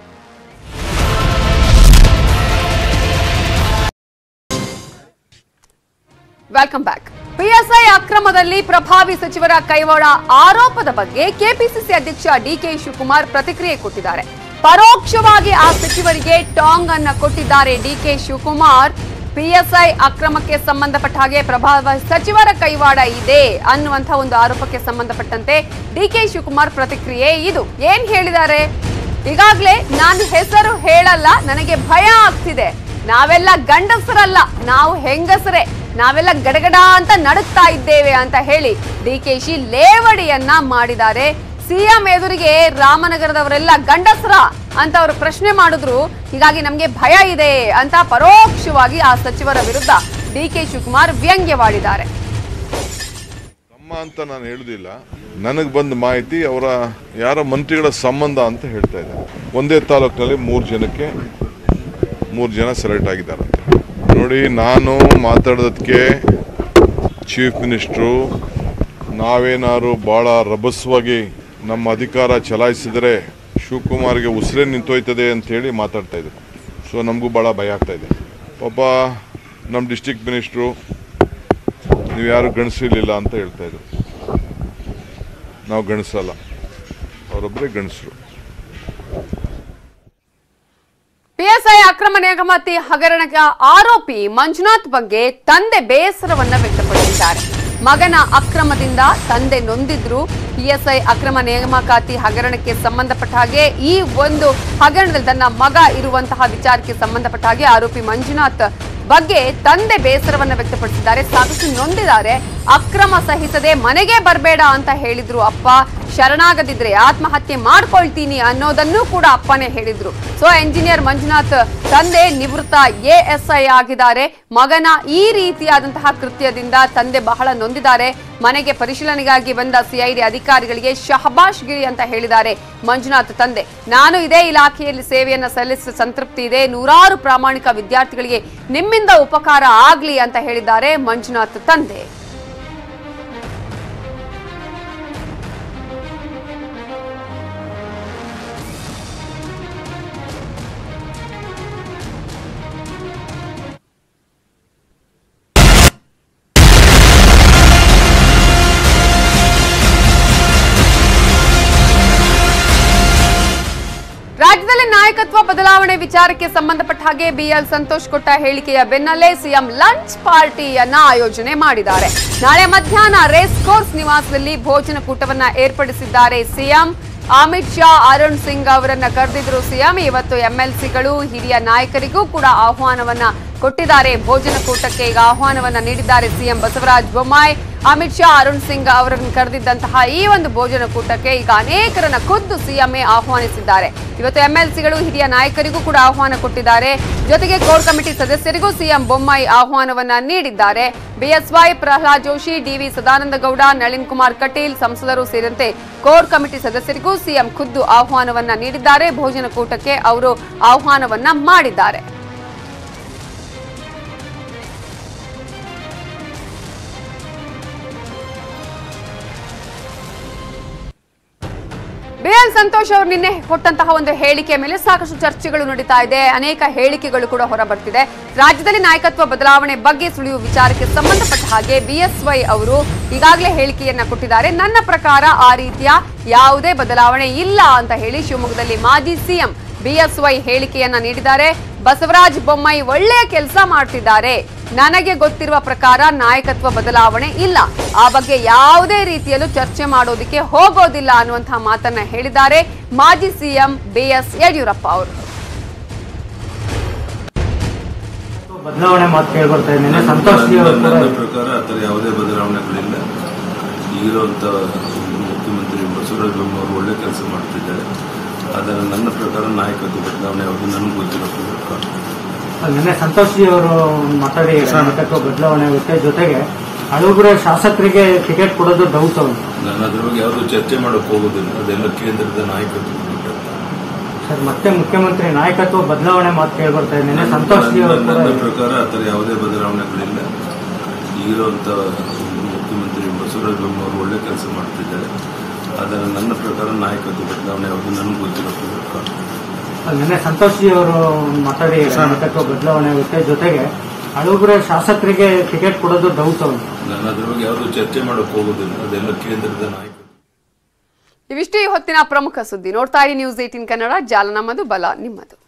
ವೆಲ್ಕಮ್ ಬ್ಯಾಕ್ ಪಿಎಸ್ಐ ಅಕ್ರಮದಲ್ಲಿ ಪ್ರಭಾವಿ ಸಚಿವರ ಕೈವಾಡ ಆರೋಪದ ಬಗ್ಗೆ ಕೆಪಿಸಿಸಿ ಅಧ್ಯಕ್ಷ ಡಿಕೆ ಶಿವಕುಮಾರ್ ಪ್ರತಿಕ್ರಿಯೆ ಕೊಟ್ಟಿದ್ದಾರೆ ಪರೋಕ್ಷವಾಗಿ ಆ ಸಚಿವರಿಗೆ ಟಾಂಗ್ ಅನ್ನ ಕೊಟ್ಟಿದ್ದಾರೆ ಡಿಕೆ ಶಿವಕುಮಾರ್ ಪಿಎಸ್ಐ ಅಕ್ರಮಕ್ಕೆ ಸಂಬಂಧಪಟ್ಟ ಹಾಗೆ ಪ್ರಭಾವ ಸಚಿವರ ಕೈವಾಡ ಇದೆ ಅನ್ನುವಂಥ ಒಂದು ಆರೋಪಕ್ಕೆ ಸಂಬಂಧಪಟ್ಟಂತೆ ಡಿಕೆ ಶಿವಕುಮಾರ್ ಪ್ರತಿಕ್ರಿಯೆ ಇದು ಏನ್ ಹೇಳಿದ್ದಾರೆ ಈಗಾಗ್ಲೇ ನಾನು ಹೆಸರು ಹೇಳಲ್ಲ ನನಗೆ ಭಯ ಆಗ್ತಿದೆ ನಾವೆಲ್ಲ ಗಂಡಸರಲ್ಲ ನಾವು ಹೆಂಗಸರೇ ನಾವೆಲ್ಲ ಗಡಗಡ ಅಂತ ನಡುಕ್ತಾ ಇದ್ದೇವೆ ಅಂತ ಹೇಳಿ ಡಿಕೆಶಿ ಲೇವಡಿಯನ್ನ ಮಾಡಿದ್ದಾರೆ ಸಿಎಂ ಎದುರಿಗೆ ರಾಮನಗರದವರೆಲ್ಲ ಗಂಡಸರ ಅಂತ ಅವರು ಪ್ರಶ್ನೆ ಮಾಡಿದ್ರು ಹೀಗಾಗಿ ನಮ್ಗೆ ಭಯ ಇದೆ ಅಂತ ಪರೋಕ್ಷವಾಗಿ ಆ ಸಚಿವರ ವಿರುದ್ಧ ಡಿಕೆ ಶಿವಕುಮಾರ್ ವ್ಯಂಗ್ಯವಾಡಿದ್ದಾರೆ ತಮ್ಮ ಅಂತ ನಾನು ಹೇಳುದಿಲ್ಲ ನನಗೆ ಬಂದ ಮಾಹಿತಿ ಅವರ ಯಾರ ಮಂತ್ರಿಗಳ ಸಂಬಂಧ ಅಂತ ಹೇಳ್ತಾ ಇದ್ದಾರೆ ಒಂದೇ ತಾಲೂಕಿನಲ್ಲಿ ಮೂರು ಜನಕ್ಕೆ ಮೂರು ಜನ ಸೆಲೆಕ್ಟ್ ಆಗಿದ್ದಾರೆ ನೋಡಿ ನಾನು ಮಾತಾಡೋದಕ್ಕೆ ಚೀಫ್ ಮಿನಿಸ್ಟ್ರು ನಾವೇನಾದ್ರು ಭಾಳ ರಭಸವಾಗಿ ನಮ್ಮ ಅಧಿಕಾರ ಚಲಾಯಿಸಿದರೆ ಶಿವಕುಮಾರ್ಗೆ ಉಸಿರೇ ನಿಂತೋಯ್ತದೆ ಅಂತ ಹೇಳಿ ಮಾತಾಡ್ತಾ ಇದ್ರು ಸೊ ನಮಗೂ ಭಾಳ ಭಯ ಆಗ್ತಾ ಇದೆ ಪಾಪ ನಮ್ಮ ಡಿಸ್ಟಿಕ್ ಮಿನಿಸ್ಟ್ರು ನೀವು ಯಾರು ಗಂಡಸಿರ್ಲಿಲ್ಲ ಅಂತ ಹೇಳ್ತಾ ಇದ್ರು ನಾವು ಗಂಡಸಲ್ಲ ಅವರೊಬ್ಬರೇ ಗಂಡಸರು ಪಿಎಸ್ಐ ಅಕ್ರಮ ನೇಮಕಾತಿ ಹಗರಣದ ಆರೋಪಿ ಮಂಜುನಾಥ್ ಬಗ್ಗೆ ತಂದೆ ಬೇಸರವನ್ನ ವ್ಯಕ್ತಪಡಿಸಿದ್ದಾರೆ ಮಗನ ಅಕ್ರಮದಿಂದ ತಂದೆ ನೊಂದಿದ್ರು ಪಿಎಸ್ಐ ಅಕ್ರಮ ನೇಮಕಾತಿ ಹಗರಣಕ್ಕೆ ಸಂಬಂಧಪಟ್ಟ ಹಾಗೆ ಈ ಒಂದು ಹಗರಣದಲ್ಲಿ ತನ್ನ ಮಗ ಇರುವಂತಹ ವಿಚಾರಕ್ಕೆ ಸಂಬಂಧಪಟ್ಟ ಹಾಗೆ ಆರೋಪಿ ಮಂಜುನಾಥ್ ಬಗ್ಗೆ ತಂದೆ ಬೇಸರವನ್ನ ವ್ಯಕ್ತಪಡಿಸಿದ್ದಾರೆ ಸಾಕಷ್ಟು ನೊಂದಿದ್ದಾರೆ ಅಕ್ರಮ ಸಹಿಸದೆ ಮನೆಗೆ ಬರಬೇಡ ಅಂತ ಹೇಳಿದ್ರು ಅಪ್ಪ ಶರಣಾಗದಿದ್ರೆ ಆತ್ಮಹತ್ಯೆ ಮಾಡ್ಕೊಳ್ತೀನಿ ಅನ್ನೋದನ್ನು ಕೂಡ ಅಪ್ಪನೇ ಹೇಳಿದ್ರು ಸೊ ಎಂಜಿನಿಯರ್ ಮಂಜುನಾಥ್ ತಂದೆ ನಿವೃತ್ತ ಎಎಸ್ಐ ಆಗಿದ್ದಾರೆ ಮಗನ ಈ ರೀತಿಯಾದಂತಹ ಕೃತ್ಯದಿಂದ ತಂದೆ ಬಹಳ ನೊಂದಿದ್ದಾರೆ ಮನೆಗೆ ಪರಿಶೀಲನೆಗಾಗಿ ಬಂದ ಸಿಐಡಿ ಅಧಿಕಾರಿಗಳಿಗೆ ಶಹಬಾಷ್ ಗಿರಿ ಅಂತ ಹೇಳಿದ್ದಾರೆ ಮಂಜುನಾಥ್ ತಂದೆ ನಾನು ಇದೇ ಇಲಾಖೆಯಲ್ಲಿ ಸೇವೆಯನ್ನ ಸಲ್ಲಿಸಿದ ಸಂತೃಪ್ತಿ ಇದೆ ನೂರಾರು ಪ್ರಾಮಾಣಿಕ ವಿದ್ಯಾರ್ಥಿಗಳಿಗೆ ನಿಮ್ಮಿಂದ ಉಪಕಾರ ಆಗ್ಲಿ ಅಂತ ಹೇಳಿದ್ದಾರೆ ಮಂಜುನಾಥ್ ತಂದೆ ರಾಜ್ಯದಲ್ಲಿ ನಾಯಕತ್ವ ಬದಲಾವಣೆ ವಿಚಾರಕ್ಕೆ ಸಂಬಂಧಪಟ್ಟ ಹಾಗೆ ಬಿಎಲ್ ಸಂತೋಷ್ ಕೊಟ್ಟ ಹೇಳಿಕೆಯ ಬೆನ್ನಲ್ಲೇ ಸಿಎಂ ಲಂಚ್ ಪಾರ್ಟಿಯನ್ನ ಆಯೋಜನೆ ಮಾಡಿದ್ದಾರೆ ನಾಳೆ ಮಧ್ಯಾಹ್ನ ರೇಸ್ ಕೋರ್ಸ್ ನಿವಾಸದಲ್ಲಿ ಭೋಜನ ಕೂಟವನ್ನ ಏರ್ಪಡಿಸಿದ್ದಾರೆ ಸಿಎಂ ಅಮಿತ್ ಶಾ ಅರುಣ್ ಸಿಂಗ್ ಅವರನ್ನ ಕರೆದಿದ್ರು ಸಿಎಂ ಇವತ್ತು ಎಂಎಲ್ಸಿಗಳು ಹಿರಿಯ ನಾಯಕರಿಗೂ ಕೂಡ ಆಹ್ವಾನವನ್ನ ಕೊಟ್ಟಿದ್ದಾರೆ ಭೋಜನ ಕೂಟಕ್ಕೆ ಈಗ ಆಹ್ವಾನವನ್ನ ನೀಡಿದ್ದಾರೆ ಸಿಎಂ ಬಸವರಾಜ ಬೊಮ್ಮಾಯಿ ಅಮಿತ್ ಶಾ ಅರುಣ್ ಸಿಂಗ್ ಅವರನ್ನು ಕರೆದಿದ್ದಂತಹ ಈ ಒಂದು ಭೋಜನ ಕೂಟಕ್ಕೆ ಈಗ ಅನೇಕರನ್ನ ಖುದ್ದು ಸಿಎಂಎ ಆಹ್ವಾನಿಸಿದ್ದಾರೆ ಇವತ್ತು ಎಂಎಲ್ಸಿಗಳು ಹಿರಿಯ ನಾಯಕರಿಗೂ ಕೂಡ ಆಹ್ವಾನ ಕೊಟ್ಟಿದ್ದಾರೆ ಜೊತೆಗೆ ಕೋರ್ ಕಮಿಟಿ ಸದಸ್ಯರಿಗೂ ಸಿಎಂ ಬೊಮ್ಮಾಯಿ ಆಹ್ವಾನವನ್ನ ನೀಡಿದ್ದಾರೆ ಬಿಎಸ್ವೈ ಪ್ರಹ್ಲಾದ್ ಜೋಶಿ ಡಿವಿ ಸದಾನಂದ ಗೌಡ ನಳಿನ್ ಕುಮಾರ್ ಕಟೀಲ್ ಸಂಸದರು ಸೇರಿದಂತೆ ಕೋರ್ ಕಮಿಟಿ ಸದಸ್ಯರಿಗೂ ಸಿಎಂ ಖುದ್ದು ಆಹ್ವಾನವನ್ನ ನೀಡಿದ್ದಾರೆ ಭೋಜನ ಕೂಟಕ್ಕೆ ಅವರು ಆಹ್ವಾನವನ್ನ ಮಾಡಿದ್ದಾರೆ ಬಿಎಲ್ ಸಂತೋಷ್ ಅವರು ನಿನ್ನೆ ಕೊಟ್ಟಂತಹ ಒಂದು ಹೇಳಿಕೆ ಮೇಲೆ ಸಾಕಷ್ಟು ಚರ್ಚೆಗಳು ನಡೀತಾ ಇದೆ ಅನೇಕ ಹೇಳಿಕೆಗಳು ಕೂಡ ಹೊರಬರ್ತಿದೆ ರಾಜ್ಯದಲ್ಲಿ ನಾಯಕತ್ವ ಬದಲಾವಣೆ ಬಗ್ಗೆ ಸುಳಿಯುವ ವಿಚಾರಕ್ಕೆ ಸಂಬಂಧಪಟ್ಟ ಹಾಗೆ ಬಿಎಸ್ವೈ ಅವರು ಈಗಾಗಲೇ ಹೇಳಿಕೆಯನ್ನ ಕೊಟ್ಟಿದ್ದಾರೆ ನನ್ನ ಪ್ರಕಾರ ಆ ರೀತಿಯ ಯಾವುದೇ ಬದಲಾವಣೆ ಇಲ್ಲ ಅಂತ ಹೇಳಿ ಶಿವಮೊಗ್ಗದಲ್ಲಿ ಮಾಜಿ ಸಿಎಂ ಬಿಎಸ್ವೈ ಹೇಳಿಕೆಯನ್ನ ನೀಡಿದ್ದಾರೆ ಬಸವರಾಜ ಬೊಮ್ಮಾಯಿ ಒಳ್ಳೆಯ ಕೆಲಸ ಮಾಡ್ತಿದ್ದಾರೆ ನನಗೆ ಗೊತ್ತಿರುವ ಪ್ರಕಾರ ನಾಯಕತ್ವ ಬದಲಾವಣೆ ಇಲ್ಲ ಆ ಬಗ್ಗೆ ಯಾವುದೇ ರೀತಿಯಲ್ಲೂ ಚರ್ಚೆ ಮಾಡೋದಕ್ಕೆ ಹೋಗೋದಿಲ್ಲ ಅನ್ನುವಂತಹ ಮಾತನ್ನ ಹೇಳಿದ್ದಾರೆ ಮಾಜಿ ಸಿಎಂ ಬಿಎಸ್ ಯಡಿಯೂರಪ್ಪ ಅವರು ಬದಲಾವಣೆ ಮಾತು ಕೇಳ್ಬರ್ತಾ ಇದ್ದೇನೆ ಸಂತೋಷ್ ಜಿ ಅವರು ಕೂಡ ನನ್ನ ಪ್ರಕಾರ ಆ ಥರ ಯಾವುದೇ ಬದಲಾವಣೆಗಳಿಲ್ಲ ಈಗಿರುವಂಥ ಮುಖ್ಯಮಂತ್ರಿ ಬಸವರಾಜ ಬೊಮ್ಮಾಯಿ ಅವರು ಒಳ್ಳೆ ಕೆಲಸ ಮಾಡ್ತಿದ್ದಾರೆ ಆದರೆ ನನ್ನ ಪ್ರಕಾರ ನಾಯಕತ್ವ ಬದಲಾವಣೆ ಯಾವುದು ನನಗೆ ಗೊತ್ತಿರೋ ಪ್ರಕಾರ ನಿನ್ನೆ ಸಂತೋಷ್ ಜಿ ಅವರು ಮಾತಾಡಿ ನಾಯಕತ್ವ ಬದಲಾವಣೆ ಆಗುತ್ತೆ ಜೊತೆಗೆ ಹಳಬ್ರ ಶಾಸಕರಿಗೆ ಟಿಕೆಟ್ ಕೊಡೋದು ಡೌಟ್ ಅವರು ನಾನು ಅದ್ರ ಬಗ್ಗೆ ಯಾವುದೂ ಚರ್ಚೆ ಮಾಡೋಕೆ ಹೋಗೋದಿಲ್ಲ ಅದೆಲ್ಲ ಕೇಂದ್ರದ ನಾಯಕತ್ವ ಬಿಟ್ಟದ್ದು. ಸರ್ ಮತ್ತೆ ಮುಖ್ಯಮಂತ್ರಿ ನಾಯಕತ್ವ ಬದಲಾವಣೆ ಮಾತು ಕೇಳ್ಬರ್ತಾ ಇದ್ದೇನೆ ಸಂತೋಷ್ ಜಿ ಅವರು ನನ್ನ ಕೂಡ ನನ್ನ ಪ್ರಕಾರ ಆ ಥರ ಯಾವುದೇ ಬದಲಾವಣೆಗಳಿಲ್ಲ ಈಗಿರುವಂಥ ಮುಖ್ಯಮಂತ್ರಿ ಬಸವರಾಜ ಬೊಮ್ಮಾಯಿ ಅವರು ಒಳ್ಳೆ ಕೆಲಸ ಮಾಡ್ತಿದ್ದಾರೆ ಆದರೆ ನನ್ನ ಪ್ರಕಾರ ನಾಯಕತ್ವ ಬದಲಾವಣೆ ಯಾವುದು ನನಗೆ ಗೊತ್ತಿರೋ ಪ್ರಕಾರ ನಿನ್ನೆ ಸಂತೋಷ್ ಜಿ ಅವರು ಮಾತಾಡಿ ನಾಯಕತ್ವ ಬದಲಾವಣೆ ಆಗುತ್ತೆ ಜೊತೆಗೆ ಹಳಬ್ರ ಶಾಸಕರಿಗೆ ಟಿಕೆಟ್ ಕೊಡೋದು ಡೌಟ್ ಅವರು ನಾನು ಅದ್ರ ಬಗ್ಗೆ ಯಾವುದೂ ಚರ್ಚೆ ಮಾಡೋಕೆ ಹೋಗೋದಿಲ್ಲ ಅದೆಲ್ಲ ಕೇಂದ್ರದ ನಾಯಕತ್ವ ಇವಿಷ್ಟು ಈ ಹೊತ್ತಿನ ಪ್ರಮುಖ ಸುದ್ದಿ ನೋಡ್ತಾ ಇರಿ ನ್ಯೂಸ್ ಏಟಿನ್ ಕನ್ನಡ ಜಾಲ ನಮ್ಮದು ಬಲ ನಿಮ್ಮದು